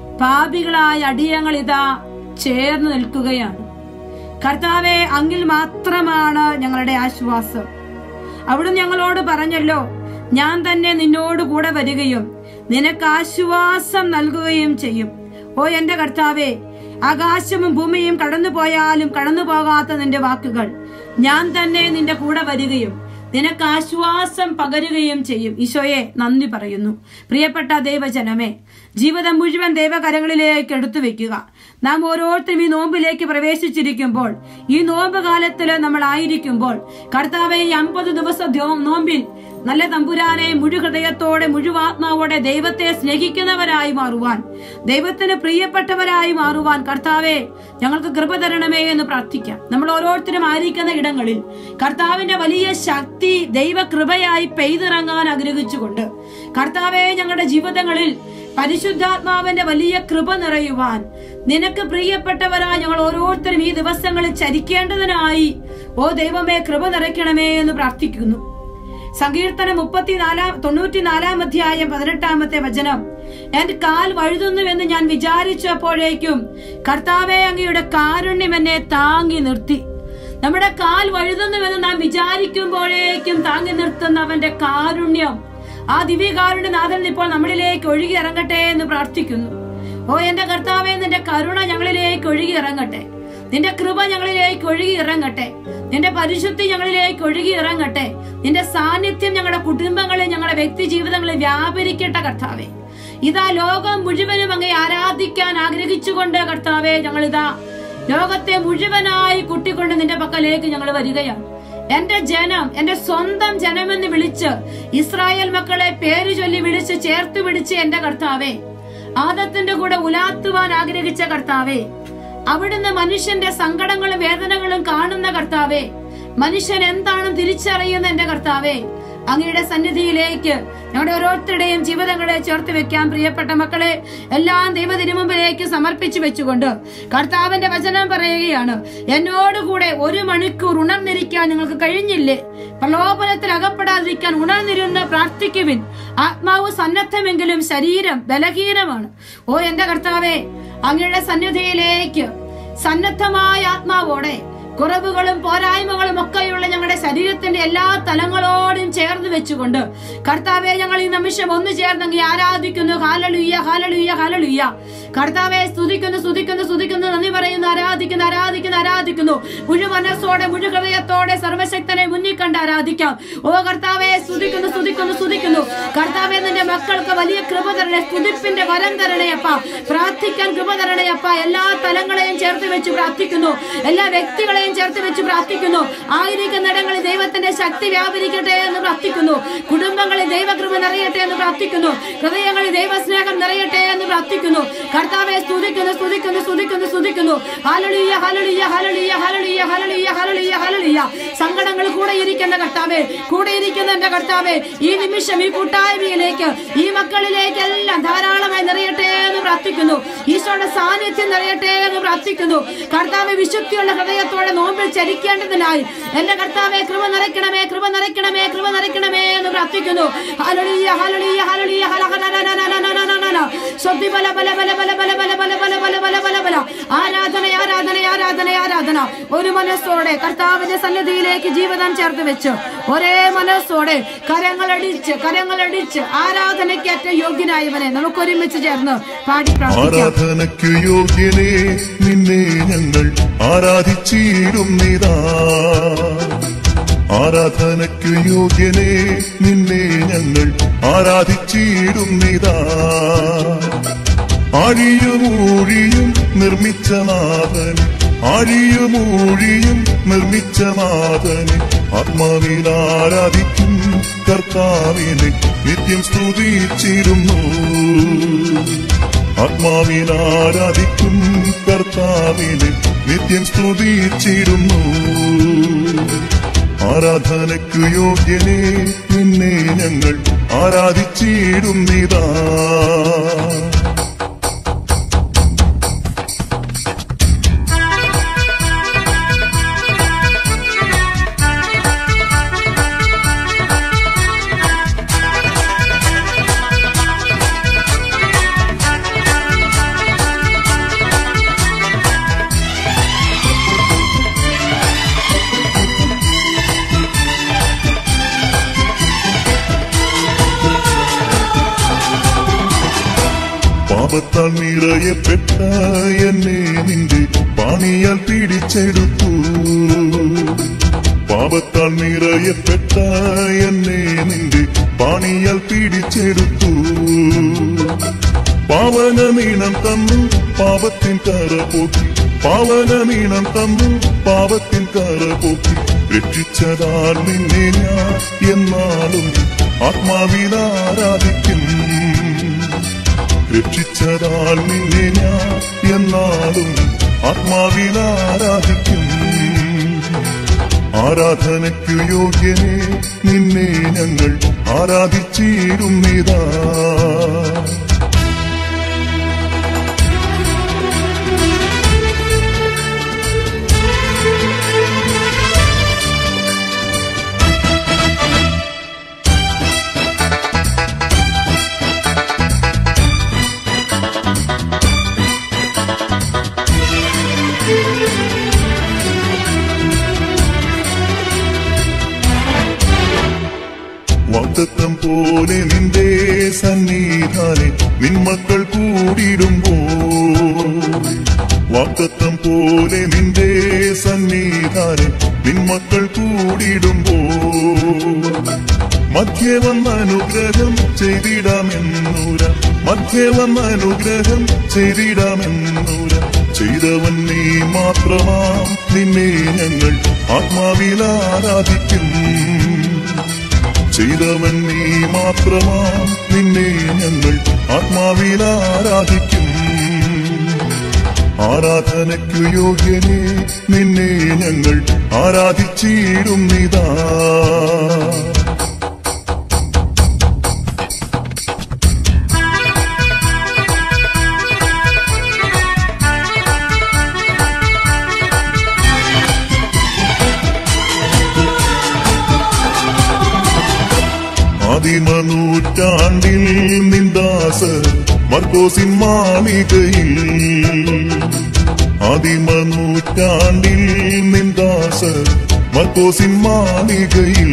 Speaker 2: പാപികളായ അടിയങ്ങൾ ഇതാ ചേർന്ന് നിൽക്കുകയാണ് കർത്താവെ അങ്ങിൽ മാത്രമാണ് ഞങ്ങളുടെ ആശ്വാസം അവിടുന്ന് ഞങ്ങളോട് പറഞ്ഞല്ലോ ഞാൻ തന്നെ നിന്നോട് കൂടെ വരികയും നിനക്ക് ആശ്വാസം നൽകുകയും ചെയ്യും ഓ എന്റെ കർത്താവെ ആകാശവും ഭൂമിയും കടന്നു പോയാലും കടന്നു പോകാത്ത നിന്റെ വാക്കുകൾ ഞാൻ തന്നെ നിന്റെ കൂടെ വരികയും നിനക്ക് ആശ്വാസം പകരുകയും ചെയ്യും ഈശോയെ നന്ദി പറയുന്നു പ്രിയപ്പെട്ട ദൈവജനമേ ജീവിതം മുഴുവൻ ദൈവകരങ്ങളിലേക്ക് എടുത്തു വെക്കുക നാം ഓരോരുത്തരും ഈ നോമ്പിലേക്ക് പ്രവേശിച്ചിരിക്കുമ്പോൾ ഈ നോമ്പ് കാലത്തിൽ നമ്മൾ ആയിരിക്കുമ്പോൾ കർത്താവെ ഈ അമ്പത് ദിവസ ദ്യോ- നോമ്പിൽ നല്ല തമ്പുരാനെ മുഴുഹൃദയത്തോടെ മുഴുവാത്മാവോടെ ദൈവത്തെ സ്നേഹിക്കുന്നവരായി മാറുവാൻ ദൈവത്തിന് പ്രിയപ്പെട്ടവരായി മാറുവാൻ കർത്താവെ ഞങ്ങൾക്ക് കൃപ തരണമേ എന്ന് പ്രാർത്ഥിക്കാം നമ്മൾ ഓരോരുത്തരും ആയിരിക്കുന്ന ഇടങ്ങളിൽ കർത്താവിന്റെ വലിയ ശക്തി ദൈവകൃപയായി പെയ്തിറങ്ങാൻ ആഗ്രഹിച്ചുകൊണ്ട് കർത്താവെ ഞങ്ങളുടെ ജീവിതങ്ങളിൽ പരിശുദ്ധാത്മാവിന്റെ വലിയ കൃപ നിറയുവാൻ നിനക്ക് പ്രിയപ്പെട്ടവരായി ഞങ്ങൾ ഓരോരുത്തരും ഈ ദിവസങ്ങളിൽ ചരിക്കേണ്ടതിനായി ഓ ദൈവമേ കൃപ നിറയ്ക്കണമേ എന്ന് പ്രാർത്ഥിക്കുന്നു സങ്കീർത്തനം മുപ്പത്തിനാലാം തൊണ്ണൂറ്റിനാലാം അധ്യായം പതിനെട്ടാമത്തെ വചനം എന്റെ കാൽ വഴുതുന്നുവെന്ന് ഞാൻ വിചാരിച്ചപ്പോഴേക്കും കർത്താവെ അങ്ങയുടെ കാരുണ്യം എന്നെ താങ്ങി നിർത്തി നമ്മുടെ കാൽ വഴുതുന്നുവെന്ന് നാം വിചാരിക്കുമ്പോഴേക്കും താങ്ങി നിർത്തുന്ന അവന്റെ കാരുണ്യം ആ ദിവ്യകാരുണ്യനാഥൻ ഇപ്പോൾ നമ്മളിലേക്ക് ഒഴുകി ഇറങ്ങട്ടെ എന്ന് പ്രാർത്ഥിക്കുന്നു ഓ എന്റെ കർത്താവെ നിന്റെ കരുണ ഞങ്ങളിലേക്ക് ഒഴുകി ഇറങ്ങട്ടെ നിന്റെ കൃപ ഞങ്ങളിലേക്ക് ഒഴുകി ഇറങ്ങട്ടെ നിന്റെ പരിശുദ്ധി ഞങ്ങളിലേക്ക് ഒഴുകി ഇറങ്ങട്ടെ നിന്റെ സാന്നിധ്യം ഞങ്ങളുടെ കുടുംബങ്ങളിൽ ഞങ്ങളുടെ വ്യക്തി ജീവിതങ്ങളിൽ വ്യാപരിക്കട്ടെ കർത്താവെ ഇതാ ലോകം മുഴുവനും അങ്ങേ ആരാധിക്കാൻ ആഗ്രഹിച്ചുകൊണ്ട് കർത്താവെ ഞങ്ങളിതാ ലോകത്തെ മുഴുവനായി കുട്ടിക്കൊണ്ട് നിന്റെ പക്കലേക്ക് ഞങ്ങൾ വരികയാണ് എന്റെ ജനം എന്റെ സ്വന്തം ജനമെന്ന് വിളിച്ച് ഇസ്രായേൽ മക്കളെ പേര് ചൊല്ലി വിളിച്ച് ചേർത്ത് പിടിച്ച് എന്റെ കർത്താവെ ആദത്തിന്റെ കൂടെ ഉലാത്തുവാൻ ആഗ്രഹിച്ച കർത്താവെ അവിടുന്ന് മനുഷ്യന്റെ സങ്കടങ്ങളും വേദനകളും കാണുന്ന കർത്താവെ മനുഷ്യൻ എന്താണെന്ന് തിരിച്ചറിയുന്ന എന്റെ കർത്താവെ അങ്ങയുടെ സന്നിധിയിലേക്ക് ഞങ്ങളുടെ ഓരോരുത്തരുടെയും ജീവിതങ്ങളെ ചേർത്ത് വെക്കാൻ പ്രിയപ്പെട്ട മക്കളെ എല്ലാം ദൈവതിരുമുമ്പിലേക്ക് സമർപ്പിച്ചു വെച്ചുകൊണ്ട് കർത്താവിന്റെ വചനം പറയുകയാണ് എന്നോടുകൂടെ ഒരു മണിക്കൂർ ഉണർന്നിരിക്കാൻ നിങ്ങൾക്ക് കഴിഞ്ഞില്ലേ പ്രലോഭനത്തിൽ അകപ്പെടാതിരിക്കാൻ ഉണർന്നിരുന്ന് പ്രാർത്ഥിക്കുവിൻ ആത്മാവ് സന്നദ്ധമെങ്കിലും ശരീരം ബലഹീനമാണ് ഓ എന്റെ കർത്താവെ അങ്ങയുടെ സന്നിധിയിലേക്ക് സന്നദ്ധമായ ആത്മാവോടെ കുറവുകളും പോരായ്മകളും ഒക്കെയുള്ള ഞങ്ങളുടെ ശരീരത്തിന്റെ എല്ലാ തലങ്ങളോടും ചേർന്ന് വെച്ചുകൊണ്ട് കർത്താവെ ഞങ്ങൾ ഈ നിമിഷം ഒന്ന് ചേർന്നെങ്കിൽ ആരാധിക്കുന്നു ഹാലലുയ്യ ഹാലലുയ്യ ഹാലലുയ്യ കർത്താവെ സ്തുതിക്കുന്നു സ്തുതിക്കുന്നു സ്തുതിക്കുന്നു നന്ദി പറയുന്നു ആരാധിക്കുന്നു ആരാധിക്കുന്നു ആരാധിക്കുന്നു മുഴുമനസ്സോടെ മുഴുഹൃദയത്തോടെ സർവശക്തനെ മുന്നിൽ കണ്ട് ആരാധിക്കാം ഓ കർത്താവെ സ്തുതിക്കുന്നു സ്തുതിക്കുന്നു സ്തുതിക്കുന്നു കർത്താവെ നിന്റെ മക്കൾക്ക് വലിയ കൃപ തരണേ സ്തുതിപ്പിന്റെ വരം തരണയപ്പ പ്രാർത്ഥിക്കാൻ കൃപ തരണയപ്പ എല്ലാ തലങ്ങളെയും ചേർത്ത് വെച്ച് പ്രാർത്ഥിക്കുന്നു എല്ലാ വ്യക്തികളെയും ചേർത്ത് വെച്ച് പ്രാർത്ഥിക്കുന്നു ആയിരിക്കുന്നിടങ്ങളിൽ ദൈവത്തിന്റെ ശക്തി വ്യാപരിക്കട്ടെ എന്ന് പ്രാർത്ഥിക്കുന്നു കുടുംബങ്ങളിൽ ദൈവകൃപ നിറയട്ടെ എന്ന് പ്രാർത്ഥിക്കുന്നു ഹൃദയങ്ങളിൽ ദൈവസ്നേഹം നിറയട്ടെ എന്ന് പ്രാർത്ഥിക്കുന്നു കർത്താവെ സ്തുതിക്കുന്നു സ്തുതിക്കുന്നു സ്തുതിക്കുന്നു സ്തുതിക്കുന്നു ഹലളിയ ഹലളിയ ഹലളിയ ഹലളിയ ഹലളിയ ഹലളിയ ഹലളിയ സങ്കടങ്ങൾ കൂടെ ഇരിക്കുന്ന കർത്താവെ കൂടെ ഇരിക്കുന്ന എന്റെ കർത്താവെ ഈ നിമിഷം ഈ കൂട്ടായ്മയിലേക്ക് ഈ മക്കളിലേക്ക് എല്ലാം ധാരാളമായി നിറയട്ടെ എന്ന് പ്രാർത്ഥിക്കുന്നു ഈശോയുടെ സാന്നിധ്യം നിറയട്ടെ എന്ന് പ്രാർത്ഥിക്കുന്നു കർത്താവെ വിശുദ്ധിയുള്ള ഹൃദയത്തോടെ നോമ്പിൽ ചരിക്കേണ്ടതിനായി എന്റെ കർത്താവെ കൃപ നിറയ്ക്കണമേ കൃപ നിറയ്ക്കണമേ കൃപ നിറയ്ക്കണമേ എന്ന് പ്രാർത്ഥിക്കുന്നു ഹലളിയ ഹലളിയ ഹലളിയ ഹല ഹല ഹല ഹല ഹല ഹല ഹല ഹല. സ്വത്തി ബല ബല ബല ബല ബല ബല ബല ബല ബല ബല ബല ബല ആരാധന ആരാധന ആരാധന ആരാധന ഒരു മനസ്സോടെ കർത്താവിന്റെ സന്നിധിയിലേക്ക് ജീവിതം ചേർത്ത് വെച്ച് ഒരേ മനസ്സോടെ കരങ്ങളടിച്ച് കരങ്ങളടിച്ച് ആരാധനയ്ക്കേറ്റ യോഗ്യനായവനെ നമുക്ക് ഒരുമിച്ച് ചേർന്ന് പാടി പ്രാർത്ഥിക്കാം
Speaker 3: ആരാധനയ്ക്കു യോഗ്യനെ നിന്നെ ഞങ്ങൾ ആരാധിച്ചിടുന്നിതാ ആരാധനയ്ക്കു യോഗ്യനെ നിന്നെ ഞങ്ങൾ ആരാധിച്ചിടുന്നിതാ ആഴിയുമൂഴിയും നിർമ്മിച്ച നാഥൻ ആഴിയുമൂഴിയും നിർമ്മിച്ച നാഥനെ ആത്മാവിൽ ആരാധിക്കും കർത്താവിനെ നിത്യം സ്തുതിച്ചിരുന്നു ആത്മാവിൽ ആരാധിക്കും കർത്താവിനെ നിത്യം സ്തുതിച്ചിരുന്നു ആരാധനയ്ക്കു യോഗ്യനെ നിന്നെ ഞങ്ങൾ ആരാധിച്ചിടുന്നിതാ പാപത്താൽ നിറയപ്പെട്ട എന്നെ നിന്റെ പാണിയാൽ പിടിച്ചെടുത്തു പാപത്താൽ നിറയപ്പെട്ട എന്നെ നിന്റെ പാണിയാൽ പിടിച്ചെടുത്തു പാവനമീണം തന്നു പാപത്തിൻ കര പോക്കി പാവനമീണം തന്നു പാപത്തിൻ കര പോക്കി രക്ഷിച്ചതാൽ നിന്നെ ഞാൻ എന്നാലും ആത്മാവിൽ ആരാധിക്കും രക്ഷിച്ചതാൽ നിന്നെ ഞാൻ എന്നാലും ആത്മാവിൽ ആരാധിക്കും ആരാധനയ്ക്കു യോഗ്യനെ നിന്നെ ഞങ്ങൾ ആരാധിച്ചിരുന്നിതാ വാക്തത്വം പോലെ നിന്റെ സന്നിധാനെ നിന്മക്കൾ കൂടിടുമ്പോ വാക്തത്വം പോലെ നിന്റെ സന്നിധാനെ നിന്മക്കൾ കൂടിടുമ്പോ മധ്യേ വന്ന അനുഗ്രഹം ചെയ്തിടാമെന്നൂര മധ്യേ വന്ന അനുഗ്രഹം ചെയ്തിടാമെന്നൂര ചെയ്തവൻ നീ മാത്രമാം നിന്നെ ഞങ്ങൾ ആത്മാവിൽ ആരാധിക്കും ചെയ്തവൻ നീ മാത്രമാം നിന്നെ ഞങ്ങൾ ആത്മാവിൽ ആരാധിക്കും ആരാധനയ്ക്കു യോഗ്യനെ നിന്നെ ഞങ്ങൾ ആരാധിച്ചിടുന്നിതാ ആദിമനൂറ്റാണ്ടിൽ നിന്ദാസ് മർക്കോസിൻ മാളികയിൽ ആദിമനൂറ്റാണ്ടിൽ നിന്ദാസർ മർക്കോസിൻ മാളികയിൽ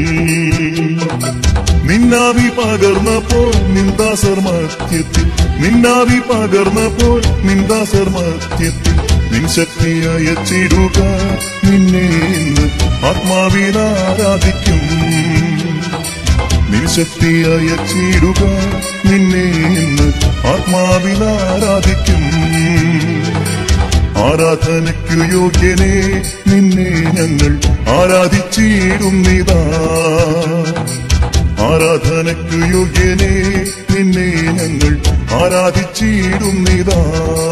Speaker 3: നിന്നാവി പകർന്നപ്പോൾ നിന്ദാസർ മധ്യത്തിൽ നിന്നാവി പകർന്നപ്പോൾ നിന്ദാസർ മധ്യത്തിൽ നിൻ ശക്തി അയച്ചിടുക നിന്നെ ഇന്ന് ആത്മാവിൽ ആരാധിക്കും നിൻ ശക്തി അയച്ചിടുക നിന്നെ ഇന്ന് ആത്മാവിൽ ആരാധിക്കും ആരാധനയ്ക്കു യോഗ്യനെ നിന്നെ ഞങ്ങൾ ആരാധിച്ചിടുന്നിതാ ആരാധനയ്ക്കു യോഗ്യനെ നിന്നെ ഞങ്ങൾ ആരാധിച്ചിടുന്നിതാ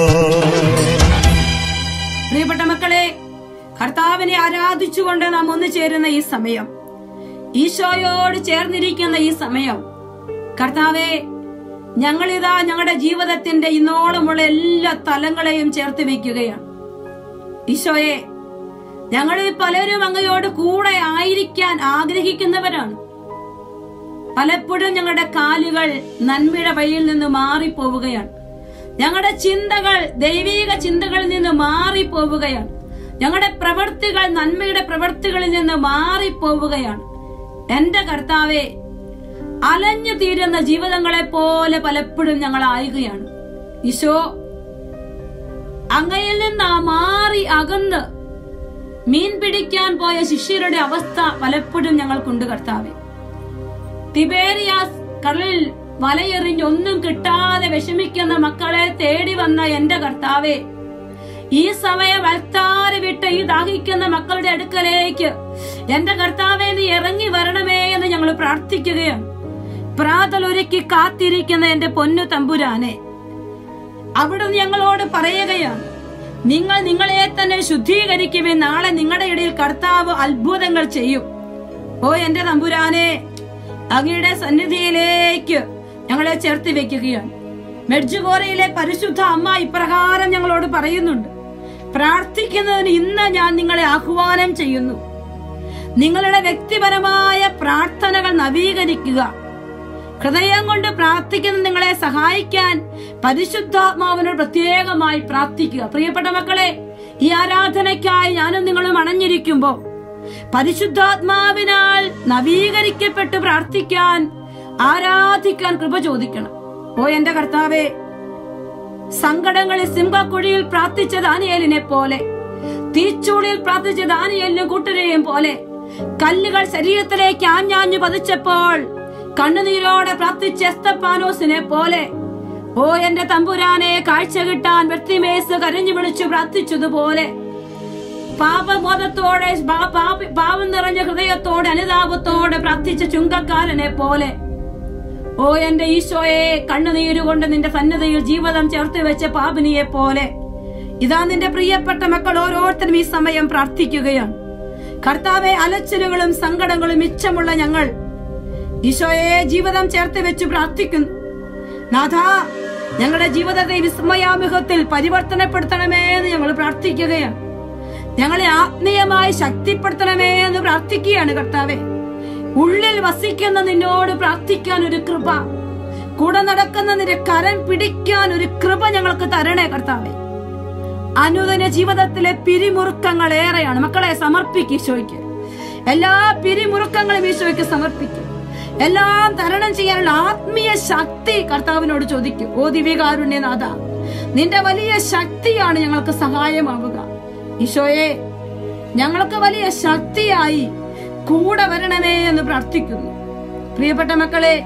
Speaker 2: പ്രിയപ്പെട്ട മക്കളെ കർത്താവിനെ ആരാധിച്ചുകൊണ്ട് നാം ഒന്നു ചേരുന്ന ഈ സമയം ഈശോയോട് ചേർന്നിരിക്കുന്ന ഈ സമയം കർത്താവെ ഞങ്ങളിതാ ഞങ്ങളുടെ ജീവിതത്തിന്റെ ഇന്നോളമുള്ള എല്ലാ തലങ്ങളെയും ചേർത്ത് വെക്കുകയാണ് ഈശോയെ ഞങ്ങളിൽ പലരും അങ്ങയോട് കൂടെ ആയിരിക്കാൻ ആഗ്രഹിക്കുന്നവരാണ് പലപ്പോഴും ഞങ്ങളുടെ കാലുകൾ നന്മയുടെ വഴിയിൽ നിന്ന് മാറിപ്പോവുകയാണ് ഞങ്ങളുടെ ചിന്തകൾ ദൈവീക ചിന്തകളിൽ നിന്ന് മാറിപ്പോവുകയാണ് ഞങ്ങളുടെ പ്രവൃത്തികൾ നന്മയുടെ പ്രവൃത്തികളിൽ നിന്ന് മാറിപ്പോവുകയാണ് എന്റെ കർത്താവെ അലഞ്ഞു തീരുന്ന ജീവിതങ്ങളെ പോലെ പലപ്പോഴും ഞങ്ങൾ ആയുകയാണ് ഈശോ അങ്ങയിൽ നിന്ന് ആ മാറി അകന്ന് മീൻ പിടിക്കാൻ പോയ ശിഷ്യരുടെ അവസ്ഥ പലപ്പോഴും ഞങ്ങൾക്കുണ്ട് കർത്താവെ തിബേരിയാസ് കടലിൽ വലയെറിഞ്ഞ് ഒന്നും കിട്ടാതെ വിഷമിക്കുന്ന മക്കളെ തേടി വന്ന എന്റെ കർത്താവെ ഈ സമയം അൽത്താറ് വിട്ട് ഈ ദാഹിക്കുന്ന മക്കളുടെ അടുക്കലേക്ക് എന്റെ കർത്താവെ നീ ഇറങ്ങി വരണമേ എന്ന് ഞങ്ങൾ പ്രാർത്ഥിക്കുകയാണ് പ്രാതലൊരുക്കി കാത്തിരിക്കുന്ന എന്റെ പൊന്നു തമ്പുരാനെ അവിടുന്ന് ഞങ്ങളോട് പറയുകയാണ് നിങ്ങൾ നിങ്ങളെ തന്നെ ശുദ്ധീകരിക്കുമേ നാളെ നിങ്ങളുടെ ഇടയിൽ കർത്താവ് അത്ഭുതങ്ങൾ ചെയ്യും ഓ എന്റെ തമ്പുരാനെ അങ്ങയുടെ സന്നിധിയിലേക്ക് ഞങ്ങളെ ചേർത്ത് വെക്കുകയാണ് മെഡ്ജുഗോറയിലെ പരിശുദ്ധ അമ്മ ഇപ്രകാരം ഞങ്ങളോട് പറയുന്നുണ്ട് പ്രാർത്ഥിക്കുന്നതിന് ഇന്ന് ഞാൻ നിങ്ങളെ ആഹ്വാനം ചെയ്യുന്നു നിങ്ങളുടെ വ്യക്തിപരമായ പ്രാർത്ഥനകൾ നവീകരിക്കുക ഹൃദയം കൊണ്ട് പ്രാർത്ഥിക്കുന്ന നിങ്ങളെ സഹായിക്കാൻ പരിശുദ്ധാത്മാവിനോട് പ്രത്യേകമായി പ്രാർത്ഥിക്കുക പ്രിയപ്പെട്ട മക്കളെ ഈ ആരാധനയ്ക്കായി ഞാനും നിങ്ങളും അണഞ്ഞിരിക്കുമ്പോ പരിശുദ്ധാത്മാവിനാൽ നവീകരിക്കപ്പെട്ട് പ്രാർത്ഥിക്കാൻ ആരാധിക്കാൻ കൃപ ചോദിക്കണം ഓ എന്റെ കർത്താവേ സങ്കടങ്ങളിൽ സിംഹക്കുഴിയിൽ പ്രാർത്ഥിച്ച ദാനിയേലിനെ പോലെ തീച്ചൂടിയിൽ പ്രാർത്ഥിച്ച ദാനിയേലിനും കൂട്ടരെയും പോലെ കല്ലുകൾ ശരീരത്തിലേക്ക് ആഞ്ഞാഞ്ഞു പതിച്ചപ്പോൾ കണ്ണുനീരോടെ പ്രാർത്ഥിച്ച എസ്തപ്പാനോസിനെ പോലെ ഓ എന്റെ തമ്പുരാനെ കാഴ്ച കിട്ടാൻ വ്യക്തിമേസ് കരഞ്ഞു വിളിച്ചു പ്രാർത്ഥിച്ചതുപോലെ പാപബോധത്തോടെ പാ- പാപി- പാപം നിറഞ്ഞ ഹൃദയത്തോടെ അനുതാപത്തോടെ പ്രാർത്ഥിച്ച ചുങ്കക്കാരനെ പോലെ ഓ എന്റെ ഈശോയെ കണ്ണുനീരുകൊണ്ട് നിന്റെ സന്നദ്ധയിൽ ജീവിതം ചേർത്ത് വെച്ച പാപിനിയെ പോലെ ഇതാ നിന്റെ പ്രിയപ്പെട്ട മക്കൾ ഓരോരുത്തരും ഈ സമയം പ്രാർത്ഥിക്കുകയാണ് കർത്താവെ അലച്ചിലുകളും സങ്കടങ്ങളും മിച്ചമുള്ള ഞങ്ങൾ ഈശോയെ ജീവിതം ചേർത്ത് വെച്ച് പ്രാർത്ഥിക്കുന്നു നാഥ ഞങ്ങളുടെ ജീവിതത്തെ വിസ്മയാമുഖത്തിൽ പരിവർത്തനപ്പെടുത്തണമേ എന്ന് ഞങ്ങൾ പ്രാർത്ഥിക്കുകയാണ് ഞങ്ങളെ ആത്മീയമായി ശക്തിപ്പെടുത്തണമേ എന്ന് പ്രാർത്ഥിക്കുകയാണ് കർത്താവെ ഉള്ളിൽ വസിക്കുന്ന നിന്നോട് പ്രാർത്ഥിക്കാൻ ഒരു കൃപ കൂടെ നടക്കുന്ന നിന്റെ കരം പിടിക്കാൻ ഒരു കൃപ ഞങ്ങൾക്ക് തരണേ കർത്താവെ അനുദിന ജീവിതത്തിലെ പിരിമുറുക്കങ്ങൾ ഏറെയാണ് മക്കളെ സമർപ്പിക്കും ഈശോയ്ക്ക് എല്ലാ പിരിമുറുക്കങ്ങളും ഈശോയ്ക്ക് സമർപ്പിക്കും എല്ലാം തരണം ചെയ്യാനുള്ള ആത്മീയ ശക്തി കർത്താവിനോട് ചോദിക്കും ഓ ദിവ്യകാരുണ്യനാഥ നിന്റെ വലിയ ശക്തിയാണ് ഞങ്ങൾക്ക് സഹായമാവുക ഈശോയെ ഞങ്ങൾക്ക് വലിയ ശക്തിയായി കൂടെ വരണമേ എന്ന് പ്രാർത്ഥിക്കുന്നു പ്രിയപ്പെട്ട മക്കളെ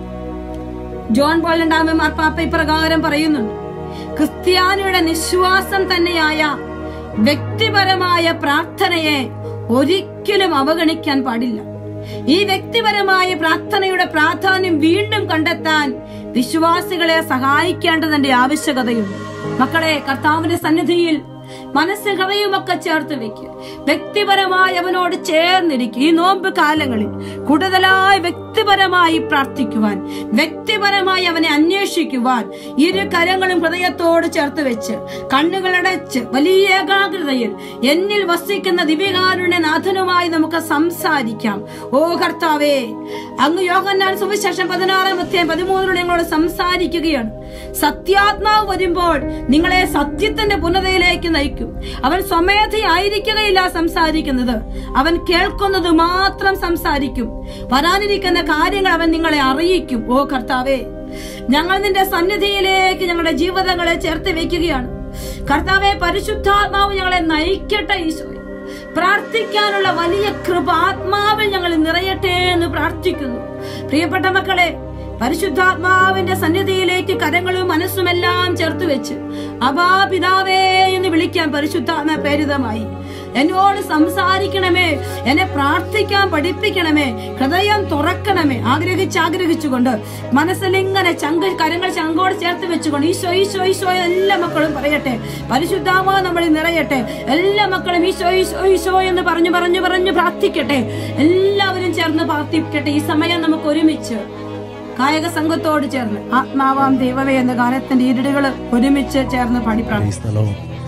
Speaker 2: ജോൺ പോൾ രണ്ടാമൻ മാർപ്പാപ്പ ഇപ്രകാരം പറയുന്നുണ്ട് ക്രിസ്ത്യാനിയുടെ നിശ്വാസം തന്നെയായ വ്യക്തിപരമായ പ്രാർത്ഥനയെ ഒരിക്കലും അവഗണിക്കാൻ പാടില്ല ഈ വ്യക്തിപരമായ പ്രാർത്ഥനയുടെ പ്രാധാന്യം വീണ്ടും കണ്ടെത്താൻ വിശ്വാസികളെ സഹായിക്കേണ്ടതിന്റെ ആവശ്യകതയുണ്ട് മക്കളെ കർത്താവിന്റെ സന്നിധിയിൽ മനസ്സ് ഹൃദയമൊക്കെ ചേർത്ത് വെക്കുക വ്യക്തിപരമായി അവനോട് ചേർന്നിരിക്കുക ഈ നോമ്പ് കാലങ്ങളിൽ കൂടുതലായി വ്യക്തിപരമായി പ്രാർത്ഥിക്കുവാൻ വ്യക്തിപരമായി അവനെ അന്വേഷിക്കുവാൻ ഇരു കരങ്ങളും ഹൃദയത്തോട് ചേർത്ത് വെച്ച് കണ്ണുകളടച്ച് വലിയ ഏകാഗ്രതയിൽ എന്നിൽ വസിക്കുന്ന ദിവ്യകാരുണ്യ നാഥനുമായി നമുക്ക് സംസാരിക്കാം ഓ കർത്താവേ അങ്ങ് യോഹന്നാൻ സുവിശേഷം പതിനാറാം അധ്യായം പതിമൂന്നിലൂടെ ഞങ്ങളോട് സംസാരിക്കുകയാണ് സത്യാത്മാവ് വരുമ്പോൾ നിങ്ങളെ സത്യത്തിന്റെ പുനതയിലേക്ക് നയിക്കും അവൻ സ്വമേധയായിരിക്കുകയില്ല സംസാരിക്കുന്നത് അവൻ കേൾക്കുന്നത് മാത്രം സംസാരിക്കും വരാനിരിക്കുന്ന കാര്യങ്ങൾ അവൻ നിങ്ങളെ അറിയിക്കും ഓ കർത്താവേ ഞങ്ങൾ നിന്റെ സന്നിധിയിലേക്ക് ഞങ്ങളുടെ ജീവിതങ്ങളെ ചേർത്ത് വെക്കുകയാണ് കർത്താവെ പരിശുദ്ധാത്മാവ് ഞങ്ങളെ നയിക്കട്ടെ ഈശോയെ പ്രാർത്ഥിക്കാനുള്ള വലിയ കൃപ ആത്മാവിൽ ഞങ്ങൾ നിറയട്ടെ എന്ന് പ്രാർത്ഥിക്കുന്നു പ്രിയപ്പെട്ട മക്കളെ പരിശുദ്ധാത്മാവിന്റെ സന്നിധിയിലേക്ക് കരങ്ങളും മനസ്സുമെല്ലാം ചേർത്ത് വെച്ച് അബാ പിതാവേ എന്ന് വിളിക്കാൻ പരിശുദ്ധാത്മ പ്രേരിതമായി എന്നോട് സംസാരിക്കണമേ എന്നെ പ്രാർത്ഥിക്കാൻ പഠിപ്പിക്കണമേ ഹൃദയം തുറക്കണമേ ആഗ്രഹിച്ച് ആഗ്രഹിച്ചുകൊണ്ട് മനസ്സിലിങ്ങനെ ചങ്ക കരങ്ങൾ ചങ്കോട് ചേർത്ത് വെച്ചുകൊണ്ട് ഈശോ ഈശോ ഈശോ എല്ലാ മക്കളും പറയട്ടെ പരിശുദ്ധാമോ നമ്മളിൽ നിറയട്ടെ എല്ലാ മക്കളും ഈശോ ഈശോ ഈശോ എന്ന് പറഞ്ഞു പറഞ്ഞു പറഞ്ഞു പ്രാർത്ഥിക്കട്ടെ എല്ലാവരും ചേർന്ന് പ്രാർത്ഥിക്കട്ടെ ഈ സമയം നമുക്ക് ഒരുമിച്ച് കായക സംഘത്തോട് ചേർന്ന് ആത്മാവാം ദൈവമേ എന്ന ഗാനത്തിന്റെ ഇരുടുകൾ ഒരുമിച്ച് ചേർന്ന് പാടി പ്രാർത്ഥിക്കും
Speaker 4: ഈ സ്ഥലവും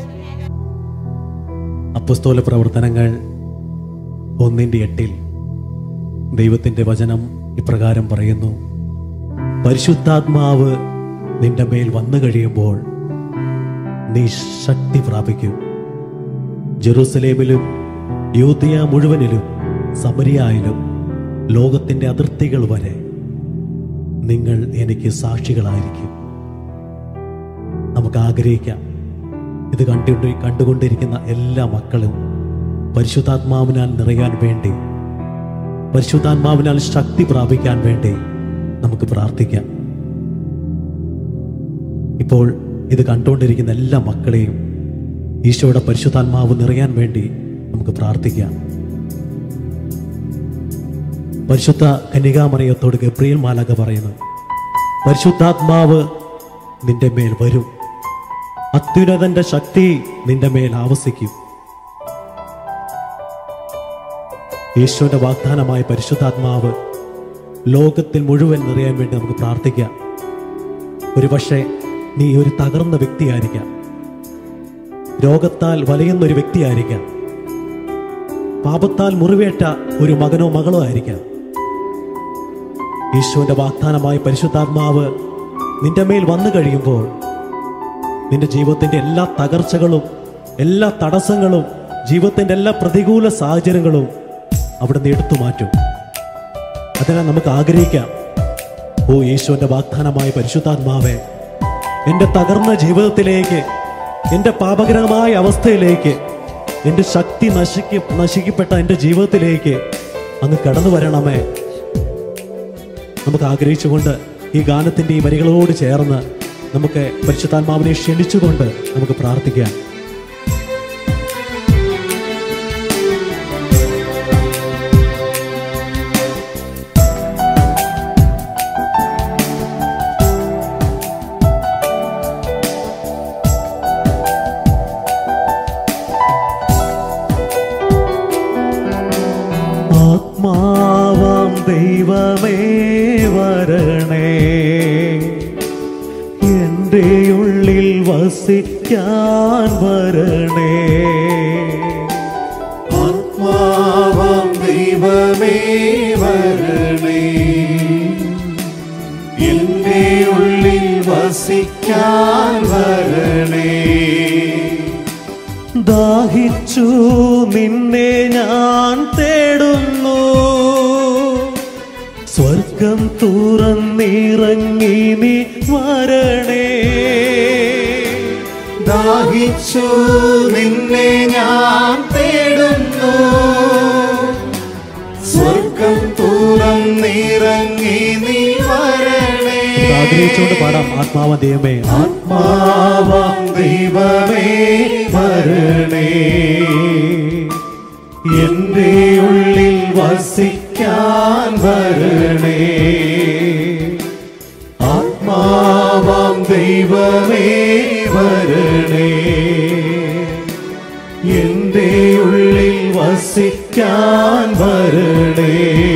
Speaker 4: അപ്പസ്തോല പ്രവർത്തനങ്ങൾ ഒന്നിന്റെ എട്ടിൽ ദൈവത്തിന്റെ വചനം ഇപ്രകാരം പറയുന്നു പരിശുദ്ധാത്മാവ് നിന്റെ മേൽ വന്നു കഴിയുമ്പോൾ നീ ശക്തി പ്രാപിക്കും ജെറൂസലേമിലും യൂതിയ മുഴുവനിലും സമരിയായാലും ലോകത്തിന്റെ അതിർത്തികൾ വരെ നിങ്ങൾ എനിക്ക് സാക്ഷികളായിരിക്കും നമുക്ക് ആഗ്രഹിക്കാം ഇത് കണ്ടുകൊണ്ട് കണ്ടുകൊണ്ടിരിക്കുന്ന എല്ലാ മക്കളും പരിശുദ്ധാത്മാവിനാൽ നിറയാൻ വേണ്ടി പരിശുദ്ധാത്മാവിനാൽ ശക്തി പ്രാപിക്കാൻ വേണ്ടി നമുക്ക് പ്രാർത്ഥിക്കാം ഇപ്പോൾ ഇത് കണ്ടുകൊണ്ടിരിക്കുന്ന എല്ലാ മക്കളെയും ഈശോയുടെ പരിശുദ്ധാത്മാവ് നിറയാൻ വേണ്ടി നമുക്ക് പ്രാർത്ഥിക്കാം പരിശുദ്ധ കന്യകാമറിയത്തോട് ഗബ്രിയേൽ മാലാക പറയുന്നു പരിശുദ്ധാത്മാവ് നിന്റെ മേൽ വരും അത്യുന്നതന്റെ ശക്തി നിന്റെ മേൽ ആവസിക്കും യേശുവിന്റെ വാഗ്ദാനമായ പരിശുദ്ധാത്മാവ് ലോകത്തിൽ മുഴുവൻ നിറയാൻ വേണ്ടി നമുക്ക് പ്രാർത്ഥിക്കാം ഒരുപക്ഷെ നീ ഒരു തകർന്ന വ്യക്തിയായിരിക്കാം രോഗത്താൽ വലയുന്ന ഒരു വ്യക്തിയായിരിക്കാം പാപത്താൽ മുറിവേറ്റ ഒരു മകനോ മകളോ ആയിരിക്കാം ഈശോന്റെ വാഗ്ദാനമായ പരിശുദ്ധാത്മാവ് നിന്റെ മേൽ വന്നു കഴിയുമ്പോൾ നിന്റെ ജീവിതത്തിന്റെ എല്ലാ തകർച്ചകളും എല്ലാ തടസ്സങ്ങളും ജീവിതത്തിന്റെ എല്ലാ പ്രതികൂല സാഹചര്യങ്ങളും അവിടെ നിന്ന് എടുത്തു മാറ്റും അതിനാൽ നമുക്ക് ആഗ്രഹിക്കാം ഓ ഈശോന്റെ വാഗ്ദാനമായ പരിശുദ്ധാത്മാവെ എൻ്റെ തകർന്ന ജീവിതത്തിലേക്ക് എൻ്റെ പാപകരമായ അവസ്ഥയിലേക്ക് എൻ്റെ ശക്തി നശിക്ക നശിക്കപ്പെട്ട എൻ്റെ ജീവിതത്തിലേക്ക് അങ്ങ് കടന്നു വരണമേ നമുക്ക് ആഗ്രഹിച്ചുകൊണ്ട് ഈ ഗാനത്തിന്റെ ഈ വരികളോട് ചേർന്ന് നമുക്ക് പരിശുദ്ധാത്മാവിനെ ക്ഷണിച്ചുകൊണ്ട് നമുക്ക് പ്രാർത്ഥിക്കാം ആത്മാവാം ദൈവമേ വരണേ എൻ്റെ ഉള്ളിൽ വസിക്കാൻ വരണേ
Speaker 3: ആത്മാവാം ദൈവമേ വരണേ എന്റെ ഉള്ളിൽ വസിക്കാൻ വരണേ
Speaker 4: ദാഹിച്ചു നിന്നെ ഞാൻ തേടുന്നു സ്വർഗം തുറന്നിറങ്ങി നീ വരണേ
Speaker 3: ദാഹിച്ചു നിന്നെ ഞാൻ തേടുന്നു സ്വർഗം തുറന്നിറങ്ങി നീ വരണേ
Speaker 4: നമുക്ക് ആഗ്രഹിച്ചുകൊണ്ട് പാടാം ആത്മാവ ദൈവമേ
Speaker 3: ആത്മാവാം ദൈവമേ വരണേ എന്റെ ഉള്ളിൽ വസിക്കാൻ വരണേ ആത്മാവാം ദൈവമേ വരണേ എന്റെ ഉള്ളിൽ വസിക്കാൻ വരണേ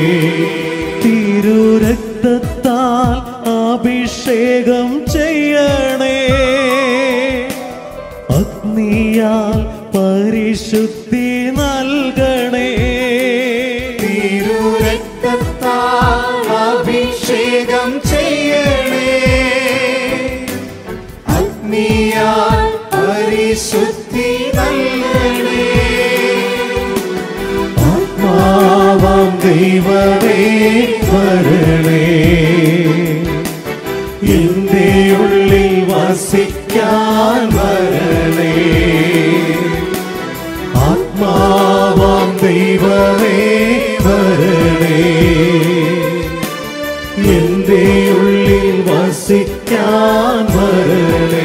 Speaker 4: തിരുരക്തത്താൽ അഭിഷേകം ചെയ്യണേ അഗ്നിയാൽ പരിശുദ്ധി നൽകണേ
Speaker 3: തിരുരക്തത്താൽ അഭിഷേകം ചെയ്യണേ ദൈവമേ വരണേ എന്റെ ഉള്ളിൽ വസിക്കാൻ വരണേ ആത്മാവാം ദൈവമേ വരണേ എന്റെ ഉള്ളിൽ വസിക്കാൻ വരണേ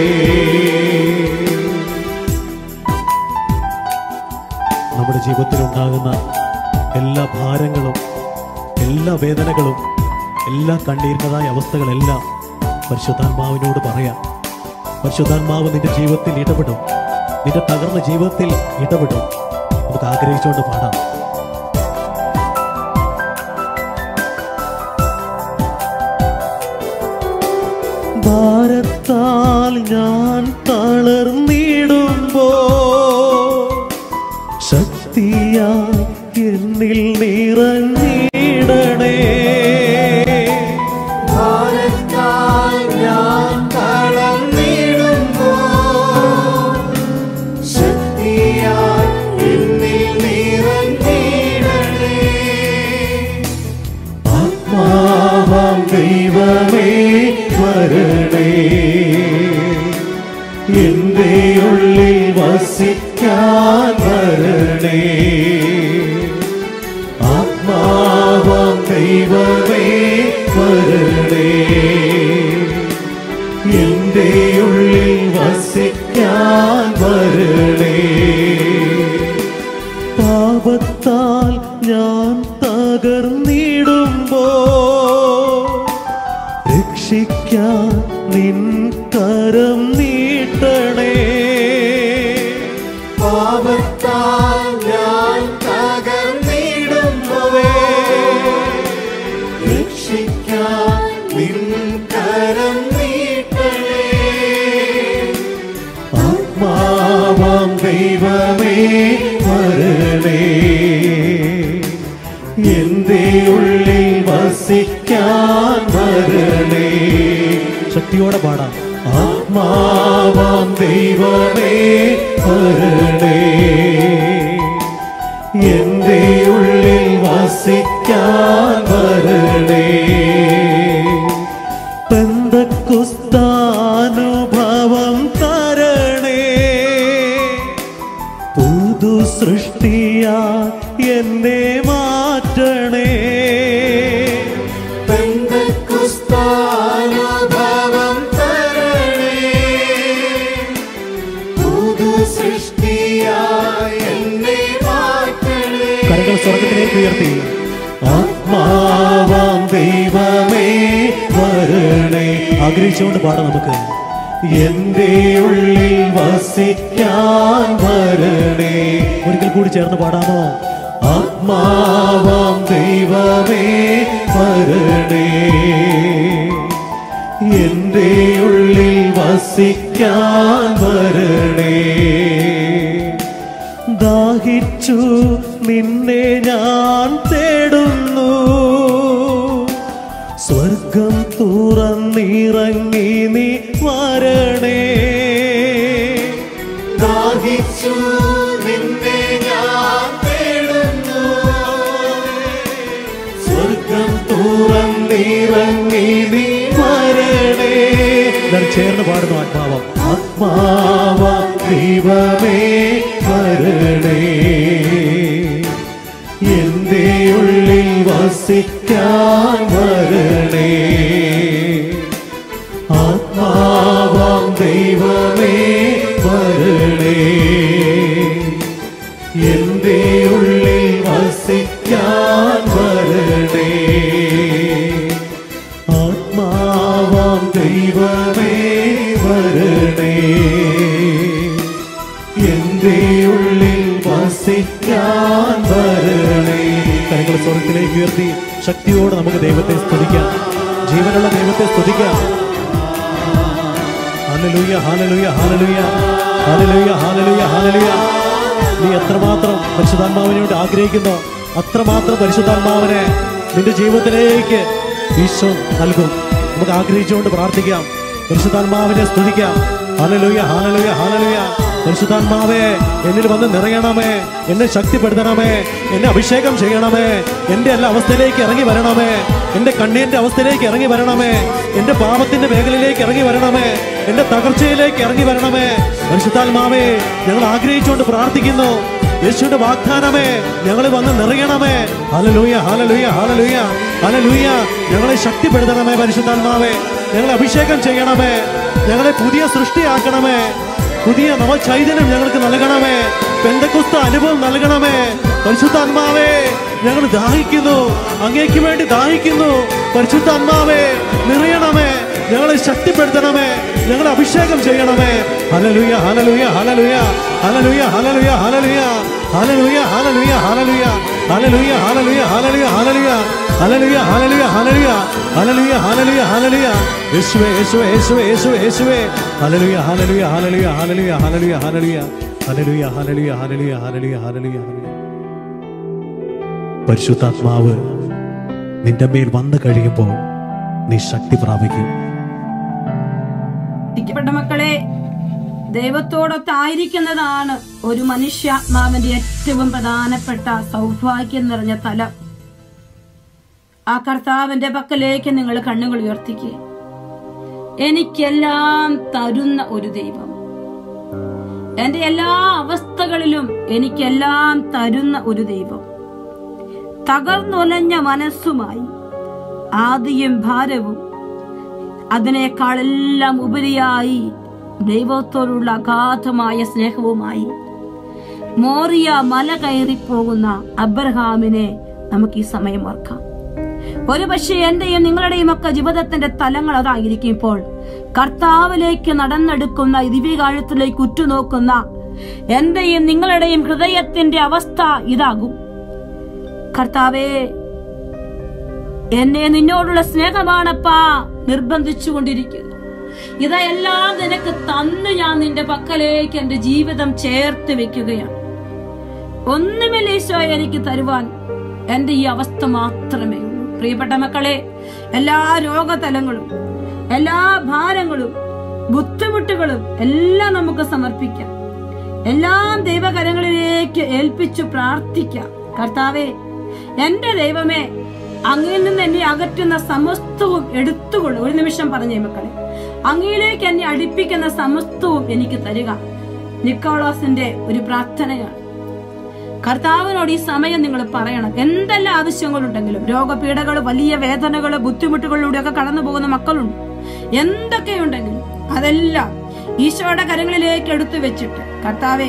Speaker 4: നമ്മുടെ ജീവിതത്തിൽ ഉണ്ടാകുന്ന എല്ലാ ഭാരങ്ങളും എല്ലാ വേദനകളും എല്ലാ കണ്ണീരിൻ്റെതായ അവസ്ഥകളെല്ലാം പരിശുദ്ധാത്മാവിനോട് പറയാം പരിശുദ്ധാത്മാവ് നിന്റെ ജീവിതത്തിൽ ഇടപെടും നിന്റെ തകർന്ന ജീവിതത്തിൽ ഇടപെടും നമുക്ക് ആഗ്രഹിച്ചുകൊണ്ട് പാടാം ഭാരത്താൽ ഞാൻ തളർന്നിടുമ്പോ ശക്തിയാ എന്നിൽ നിറഞ്ഞിടണേ
Speaker 3: ഭാരത്താൽ ഞാൻ തളർന്നിടുമ്പോ ശക്തിയാൽ എന്നിൽ നിറഞ്ഞിടണേ ആത്മാവാം ദൈവമേ വരണേ എന്റെ ഉള്ളിൽ വസിക്കാൻ വരണേ ആത്മാവാം ദൈവമേ വരണേ എന്റെ ഉള്ളിൽ വസിക്കാൻ വരണേ
Speaker 4: പാപത്താൽ ഞാൻ തകർന്നിടുമ്പോ രക്ഷിക്കാൻ നിൻ കരം നീട്ടണേ
Speaker 3: പാപത്താൽ ഞാൻ തകർന്നിടുമ്പോവേ രക്ഷിക്കാൻ നിൻ കരം നീട്ടണേ ആത്മാവാം ദൈവമേ വരണേ എന്റെ ഉള്ളിൽ വസിക്കാൻ വരണേ
Speaker 4: ശക്തിയോടെ പാടാം
Speaker 3: ആത്മാവാം ദൈവമേ വരണേ എന്റെ ഉള്ളിൽ വസിക്കാൻ വരണേ
Speaker 4: പെന്തക്കുസ്താനുഭവം തരണേ പുതു സൃഷ്ടിയാ എന്നെ മാറ്റണേ
Speaker 3: പെന്തക്കുസ്താനുഭവം തരണേ പുതു സൃഷ്ടിയായി എന്നെ മാറ്റണേ
Speaker 4: കരകൾ സ്വർഗത്തിലേക്ക് ഉയർത്തി
Speaker 3: ആത്മാവാം ദൈവമേ വരണേ
Speaker 4: ആഗ്രഹിച്ചുകൊണ്ട് പാടാം നമുക്ക്
Speaker 3: എന്റെ ഉള്ളിൽ വസിക്കാൻ വരണേ
Speaker 4: ഒരിക്കൽ കൂടി ചേർന്ന് പാടാമോ
Speaker 3: ആത്മാവാം ദൈവമേ വരണേ എന്റെ ഉള്ളിൽ വസിക്കാൻ വരണേ
Speaker 4: ദാഹിച്ചു നിന്നെ ഞാൻ തേടുന്നു സ്വർഗം തുറന്നിറങ്ങി നീ വരണേ
Speaker 3: ദാഹിച്ചു നിന്നെ ഞാൻ തേടുന്നു സ്വർഗം തുറന്നിറങ്ങി നീ വരണേ
Speaker 4: എല്ലാവരും ചേർന്ന് പാടുന്നു ആത്മാവം
Speaker 3: ആത്മാവ ദൈവമേ വരണേ എന്റെ ഉള്ളിൽ വസിക്കാൻ വരണേ ആത്മാവാം ദൈവമേ വരണേ എന്റെ ഉള്ളിൽ വസിക്കാൻ വരണേ ആത്മാവാം ദൈവമേ വരണേ എന്റെ ഉള്ളിൽ വസിക്കാൻ വരണേ
Speaker 4: കരങ്ങൾ സ്വർഗത്തിലേക്ക് ഉയർത്തി ശക്തിയോടെ നമുക്ക് ദൈവത്തെ സ്തുതിക്കാം ജീവനുള്ള ദൈവത്തെ സ്തുതിക്കാം ഹാലലൂയ ഹാലലൂയ ഹാലലൂയ ഹാലലൂയ ഹാലലൂയ ഹാലലൂയ നീ എത്രമാത്രം പരിശുദ്ധാത്മാവിനോട് ആഗ്രഹിക്കുന്നോ അത്രമാത്രം പരിശുദ്ധാത്മാവിനെ നിന്റെ ജീവിതത്തിലേക്ക് ഈശോ നൽകും നമുക്ക് ആഗ്രഹിച്ചുകൊണ്ട് പ്രാർത്ഥിക്കാം പരിശുദ്ധാത്മാവിനെ സ്തുതിക്കാം ഹാലലൂയ ഹാലലൂയ ഹാലലൂയ പരിശുദ്ധാത്മാവേ എന്നിൽ വന്ന് നിറയണമേ എന്നെ ശക്തിപ്പെടുത്തണമേ എന്നെ അഭിഷേകം ചെയ്യണമേ എൻ്റെ എല്ലാ അവസ്ഥയിലേക്ക് ഇറങ്ങി വരണമേ എൻ്റെ കണ്ണീരിന്റെ അവസ്ഥയിലേക്ക് ഇറങ്ങി വരണമേ എൻ്റെ പാപത്തിന്റെ മേഖലയിലേക്ക് ഇറങ്ങി വരണമേ എൻ്റെ തകർച്ചയിലേക്ക് ഇറങ്ങി വരണമേ പരിശുദ്ധാത്മാവേ ഞങ്ങൾ ആഗ്രഹിച്ചുകൊണ്ട് പ്രാർത്ഥിക്കുന്നു യേശുവിന്റെ വാഗ്ദാനമേ ഞങ്ങളെ വന്ന് നിറയണമേ ഹലലൂയ ഹലലൂയ ഹലലൂയ ഹലലൂയ ഞങ്ങളെ ശക്തിപ്പെടുത്തണമേ പരിശുദ്ധാത്മാവേ ഞങ്ങളെ അഭിഷേകം ചെയ്യണമേ ഞങ്ങളെ പുതിയ സൃഷ്ടിയാക്കണമേ പുതിയ നവചൈതന്യം ഞങ്ങൾക്ക് നൽകണമേ പെന്തക്കുസ്ത അനുഭവം നൽകണമേ പരിശുദ്ധാത്മാവേ ഞങ്ങൾ ദാഹിക്കുന്നു അങ്ങേക്ക് വേണ്ടി ദാഹിക്കുന്നു പരിശുദ്ധാത്മാവേ നിറയണമേ ഞങ്ങളെ ശക്തിപ്പെടുത്തണമേ ഞങ്ങളെ അഭിഷേകം ചെയ്യണമേ ഹലലുയ ഹലലുയ ഹലലുയ ഹലലുയ ഹലലുയ ഹലലുയ ഹലലുയ ഹലലുയ ഹലലുയ ഹലലുയ ഹലലുയ ഹലലുയ ഹലലുയ ഹലലുയ ഹലലുയ ഹലലുയ ഹലലുയ ഹലലുയ ഹലലുയ യേശുവേ യേശുവേ യേശുവേ യേശുവേ യേശുവേ ഹലലുയ ഹലലുയ ഹലലുയ ഹലലുയ ഹലലുയ ഹലലുയ ഹലലുയ ഹലലുയ ഹലലുയ ഹലലുയ ഹലലുയ ഹലലുയ പരിശുദ്ധാത്മാവ് നിന്റെ മേൽ വന്നു കഴിയുമ്പോൾ നീ ശക്തി പ്രാപിക്കും
Speaker 2: രക്ഷിക്കപ്പെട്ട മക്കളെ ദൈവത്തോടൊത്തായിരിക്കുന്നതാണ് ഒരു മനുഷ്യാത്മാവിന്റെ ഏറ്റവും പ്രധാനപ്പെട്ട സൗഭാഗ്യം നിറഞ്ഞ തലം ആ കർത്താവിന്റെ പക്കലേക്ക് നിങ്ങൾ കണ്ണുകൾ ഉയർത്തിക്കുക എനിക്കെല്ലാം തരുന്ന ഒരു ദൈവം എന്റെ എല്ലാ അവസ്ഥകളിലും എനിക്കെല്ലാം തരുന്ന ഒരു ദൈവം തകർന്നുലഞ്ഞ മനസ്സുമായി ആദിയും ഭാരവും അതിനേക്കാളെല്ലാം ഉപരിയായി ദൈവത്തോടുള്ള അഗാധമായ സ്നേഹവുമായി മോറിയ മല കയറിപ്പോകുന്ന അബ്രഹാമിനെ നമുക്ക് ഈ സമയം ഓർക്കാം ഒരു പക്ഷേ എന്റെയും നിങ്ങളുടെയും ഒക്കെ ജീവിതത്തിന്റെ തലങ്ങൾ അതായിരിക്കും ഇപ്പോൾ കർത്താവിലേക്ക് നടന്നെടുക്കുന്ന ദിവ്യകാലത്തിലേക്ക് ഉറ്റുനോക്കുന്ന എന്റെയും നിങ്ങളുടെയും ഹൃദയത്തിന്റെ അവസ്ഥ ഇതാകും കർത്താവേ എന്നെ നിന്നോടുള്ള സ്നേഹമാണപ്പാ നിർബന്ധിച്ചുകൊണ്ടിരിക്കുക ഇതെല്ലാം നിനക്ക് തന്ന് ഞാൻ നിന്റെ പക്കലേക്ക് എന്റെ ജീവിതം ചേർത്ത് വെക്കുകയാണ് ഒന്നുമില്ല ഈശോ എനിക്ക് തരുവാൻ എന്റെ ഈ അവസ്ഥ മാത്രമേ ഉള്ളൂ പ്രിയപ്പെട്ട മക്കളെ എല്ലാ രോഗതലങ്ങളും എല്ലാ ഭാരങ്ങളും ബുദ്ധിമുട്ടുകളും എല്ലാം നമുക്ക് സമർപ്പിക്കാം എല്ലാം ദൈവകരങ്ങളിലേക്ക് ഏൽപ്പിച്ചു പ്രാർത്ഥിക്കാം കർത്താവേ എന്റെ ദൈവമേ അങ്ങയിൽ നിന്ന് എന്നെ അകറ്റുന്ന സമസ്തവും എടുത്തുകൊള്ളു ഒരു നിമിഷം പറഞ്ഞേ മക്കളെ അങ്ങയിലേക്ക് എന്നെ അടുപ്പിക്കുന്ന സമസ്തവും എനിക്ക് തരിക നിക്കോളാസിന്റെ ഒരു പ്രാർത്ഥനയാണ് കർത്താവിനോട് ഈ സമയം നിങ്ങൾ പറയണം എന്തെല്ലാം ആവശ്യങ്ങളുണ്ടെങ്കിലും രോഗപീഠകൾ വലിയ വേദനകൾ ബുദ്ധിമുട്ടുകളിലൂടെയൊക്കെ കടന്നു പോകുന്ന മക്കളുണ്ട് എന്തൊക്കെയുണ്ടെങ്കിലും അതെല്ലാം ഈശോയുടെ കരങ്ങളിലേക്ക് എടുത്തു വെച്ചിട്ട് കർത്താവെ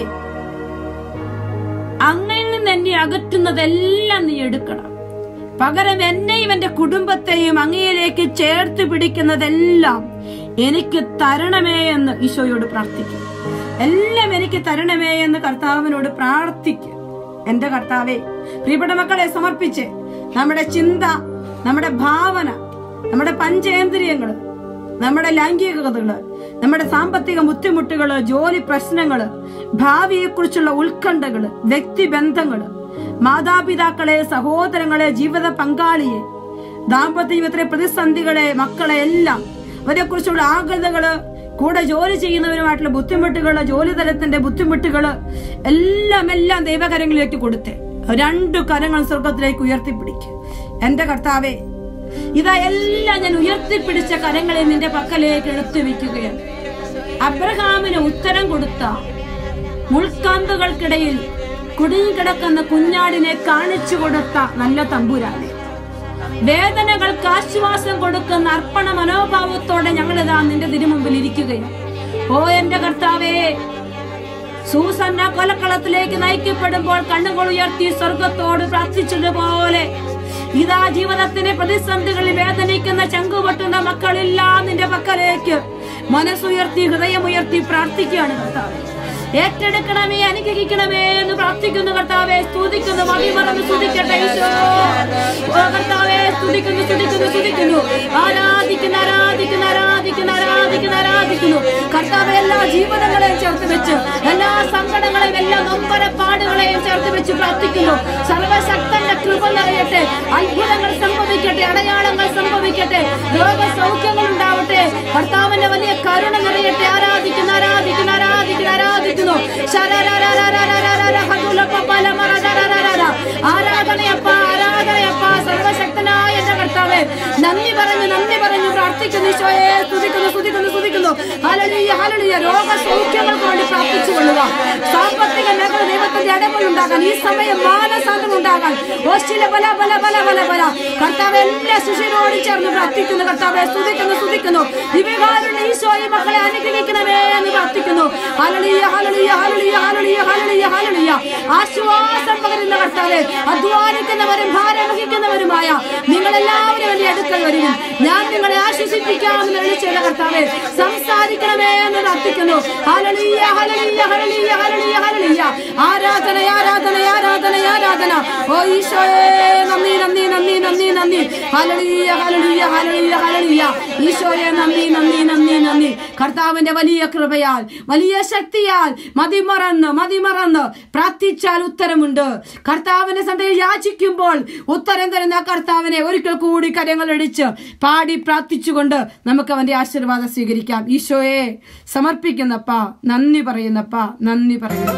Speaker 2: അങ്ങയിൽ നിന്ന് എന്നെ അകറ്റുന്നതെല്ലാം നീ എടുക്കണം പകരം എന്നെയും എന്റെ കുടുംബത്തെയും അങ്ങയിലേക്ക് ചേർത്ത് പിടിക്കുന്നതെല്ലാം എനിക്ക് തരണമേ എന്ന് ഈശോയോട് പ്രാർത്ഥിക്കും എല്ലാം എനിക്ക് തരണമേ എന്ന് കർത്താവിനോട് പ്രാർത്ഥിക്കും എന്റെ കർത്താവെ പ്രിയപ്പെട്ട മക്കളെ സമർപ്പിച്ച് നമ്മുടെ ചിന്ത നമ്മുടെ ഭാവന നമ്മുടെ പഞ്ചേന്ദ്രിയങ്ങള് നമ്മുടെ ലൈംഗികതകള് നമ്മുടെ സാമ്പത്തിക ബുദ്ധിമുട്ടുകള് ജോലി പ്രശ്നങ്ങള് ഭാവിയെക്കുറിച്ചുള്ള ഉത്കണ്ഠകള് വ്യക്തിബന്ധങ്ങള് മാതാപിതാക്കളെ സഹോദരങ്ങളെ ജീവിത പങ്കാളിയെ ദാമ്പത്യ ജീവിതത്തിലെ പ്രതിസന്ധികളെ മക്കളെ എല്ലാം അവരെ കുറിച്ചുള്ള ആകുലതകള് കൂടെ ജോലി ചെയ്യുന്നവരുമായിട്ടുള്ള ബുദ്ധിമുട്ടുകള് ജോലി തലത്തിന്റെ ബുദ്ധിമുട്ടുകള് എല്ലാം എല്ലാം ദൈവകരങ്ങളിലേക്ക് കൊടുത്തേ രണ്ടു കരങ്ങൾ സ്വർഗത്തിലേക്ക് ഉയർത്തിപ്പിടിക്കുക എന്റെ കർത്താവെ ഇതാ എല്ലാം ഞാൻ ഉയർത്തിപ്പിടിച്ച കരങ്ങളെ നിന്റെ പക്കലേക്ക് എടുത്തു വെക്കുകയാണ് അബ്രഹാമിന് ഉത്തരം കൊടുത്ത മുൾക്കാമ്പുകൾക്കിടയിൽ കുടുങ്ങിക്കിടക്കുന്ന കുഞ്ഞാടിനെ കാണിച്ചു കൊടുത്ത നല്ല തമ്പുരാനെ വേദനകൾക്ക് ആശ്വാസം കൊടുക്കുന്ന അർപ്പണ മനോഭാവത്തോടെ ഞങ്ങളിതാ നിന്റെ തിരുമുമ്പിൽ ഇരിക്കുകയാണ് ഓ എന്റെ കർത്താവേ സൂസന്ന കൊലക്കളത്തിലേക്ക് നയിക്കപ്പെടുമ്പോൾ കണ്ണുകൾ ഉയർത്തി സ്വർഗത്തോട് പ്രാർത്ഥിച്ചതുപോലെ ഇതാ ജീവിതത്തിന്റെ പ്രതിസന്ധികളിൽ വേദനിക്കുന്ന ചങ്കുപൊട്ടുന്ന മക്കളെല്ലാം നിന്റെ പക്കലേക്ക് മനസ്സുയർത്തി ഹൃദയമുയർത്തി പ്രാർത്ഥിക്കുകയാണ് കർത്താവേ ഏറ്റെടുക്കണമേ അനുഗ്രഹിക്കണമേ എന്ന് പ്രാർത്ഥിക്കുന്നു കർത്താവെ സ്തുതിക്കുന്നു മതി മറന്ന് സ്തുതിക്കട്ടെ ഈശോ ഓ കർത്താവെ സ്തുതിക്കുന്നു സ്തുതിക്കുന്നു സ്തുതിക്കുന്നു ആരാധിക്കുന്നു ആരാധിക്കുന്നു ആരാധിക്കുന്നു ആരാധിക്കുന്നു ആരാധിക്കുന്നു കർത്താവ് എല്ലാ ജീവിതങ്ങളെയും ചേർത്ത് വെച്ച് എല്ലാ സങ്കടങ്ങളെയും എല്ലാ നൊമ്പരപ്പാടുകളെയും ചേർത്ത് വെച്ച് പ്രാർത്ഥിക്കുന്നു സർവശക്തന്റെ കൃപ നിറയട്ടെ അത്ഭുതങ്ങൾ സംഭവിക്കട്ടെ അടയാളങ്ങൾ സംഭവിക്കട്ടെ രോഗസൗഖ്യങ്ങൾ ഉണ്ടാവട്ടെ കർത്താവിന്റെ വലിയ കരുണ നിറയട്ടെ ആരാധിക്കുന്നു ആരാധിക്കുന്നു ആരാധിക്കുന്നു ആരാധിക്കുന്നു ശരരരരരരരരര ഹതുലപ്പപലമറരരരരര. ആരാധനയപ്പ ആരാധനയപ്പ സർവശക്തനായ എന്റെ കർത്താവേ നന്ദി പറഞ്ഞു നന്ദി പറഞ്ഞു പ്രാർത്ഥിക്കുന്നു ഈശോയെ സ്തുതിക്കുന്നു സ്തുതിക്കുന്നു സ്തുതിക്കുന്നു ഹല്ലേലൂയ ഹല്ലേലൂയ രോഗസൗഖ്യങ്ങൾക്ക് വേണ്ടി പ്രാർത്ഥിച്ചു കൊള്ളുക സാമ്പത്തിക മേഖല ദൈവത്തിന്റെ ഇടപെടുണ്ടാകാൻ ഈ സമയം മാനസാന്തം ഉണ്ടാകാൻ ഓസ്റ്റില ബല ബല ബല ബല ബല കർത്താവ് എല്ലാ ശിശുവിനോട് ചേർന്ന് പ്രാർത്ഥിക്കുന്നു കർത്താവെ സ്തുതിക്കുന്നു സ്തുതിക്കുന്നു ദിവ്യകാരുണ്യ ഈശോയെ മക്കളെ അനുഗ്രഹിക്കണമേ എന്ന് പ്രാർത്ഥിക്കുന്നു ഹല്ലേലൂയ ഹല്ലേലൂയ ഹല്ലേലൂയ ഹല്ലേലൂയ ഹല്ലേലൂയ ഹല്ലേലൂയ ആശ്വാസം പകരുന്ന കർത്താവെ അധ്വാനിക്കുന്നവരും ഭാരം വഹിക്കുന്നവരുമായ നിങ്ങളെല്ലാവരും എന്റെ അടുക്കൽ വരും ഞാൻ നിങ്ങളെ ആശ്വസിപ്പിക്കാമെന്ന് വിളിച്ചുള്ള കർത്താവെ സംസാരിക്കണമേ എന്ന് പ്രാർത്ഥിക്കുന്നു ഹല്ലേലൂയ ഹല്ലേലൂയ ഹല്ലേലൂയ ഹല്ലേലൂയ ഹല്ലേലൂയ ആരാധന ആരാധന ആരാധന ആരാധന ഓ ഈശോയെ നന്ദി നന്ദി നന്ദി നന്ദി നന്ദി ഹല്ലേലൂയ ഹല്ലേലൂയ ഹല്ലേലൂയ ഹല്ലേലൂയ ഈശോയെ നന്ദി നന്ദി നന്ദി നന്ദി കർത്താവിന്റെ വലിയ കൃപയാൽ വലിയ ശക്തിയാൽ മതിമറന്ന് മതിമറന്ന് പ്രാർത്ഥിച്ചാൽ ഉത്തരമുണ്ട് കർത്താവിന്റെ സന്ധ്യയിൽ യാചിക്കുമ്പോൾ ഉത്തരം തരുന്ന കർത്താവിനെ ഒരിക്കൽ കൂടി കരങ്ങളടിച്ച് പാടി പ്രാർത്ഥിച്ചുകൊണ്ട് നമുക്ക് അവന്റെ ആശീർവാദം സ്വീകരിക്കാം ഈശോയെ സമർപ്പിക്കുന്നപ്പ നന്ദി പറയുന്നപ്പ നന്ദി പറയുന്നു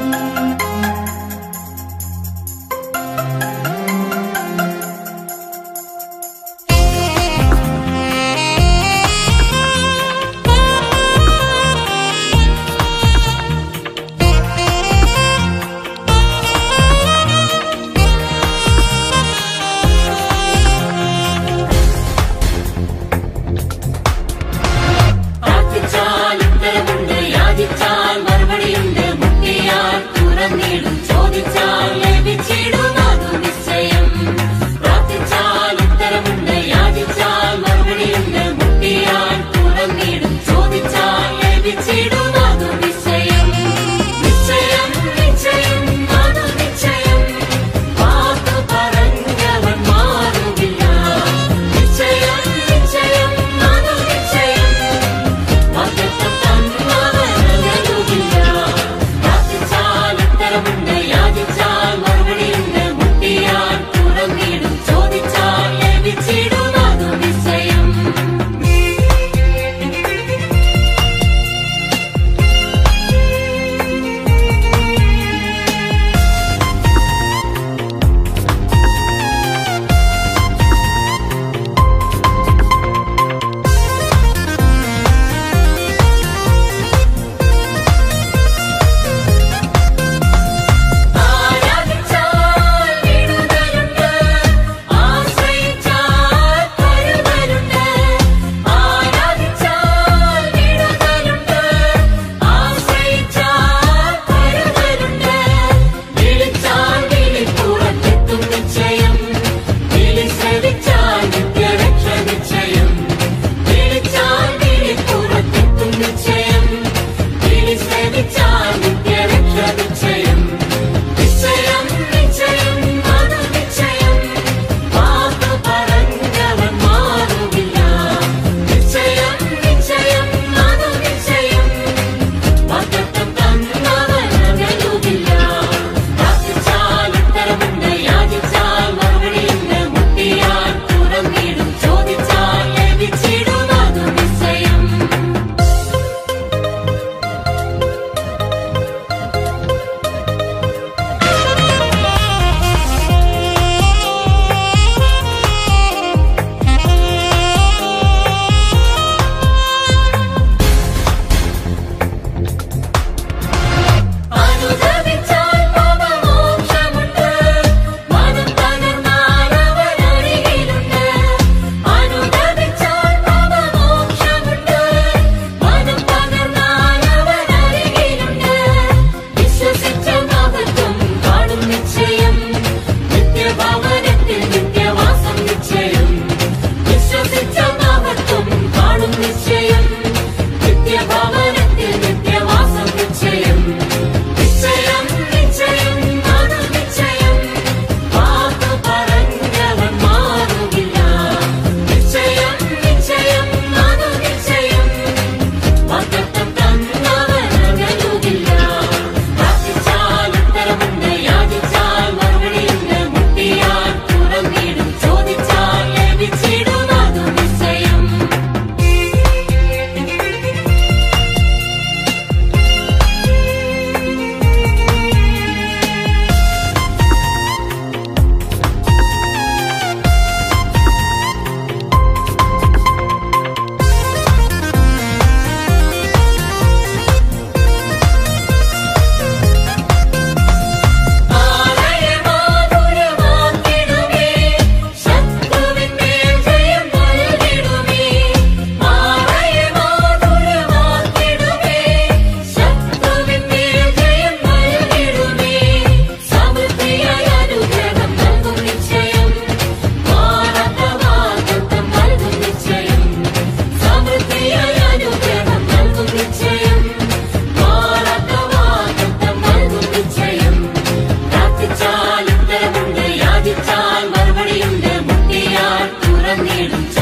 Speaker 5: പ്രാർത്ഥിച്ചാൽ ഉത്തരമുണ്ട് യാചിച്ചാൽ മറുപടിയുണ്ട് മുട്ടിയാൽ തുറ തുറന്നിടും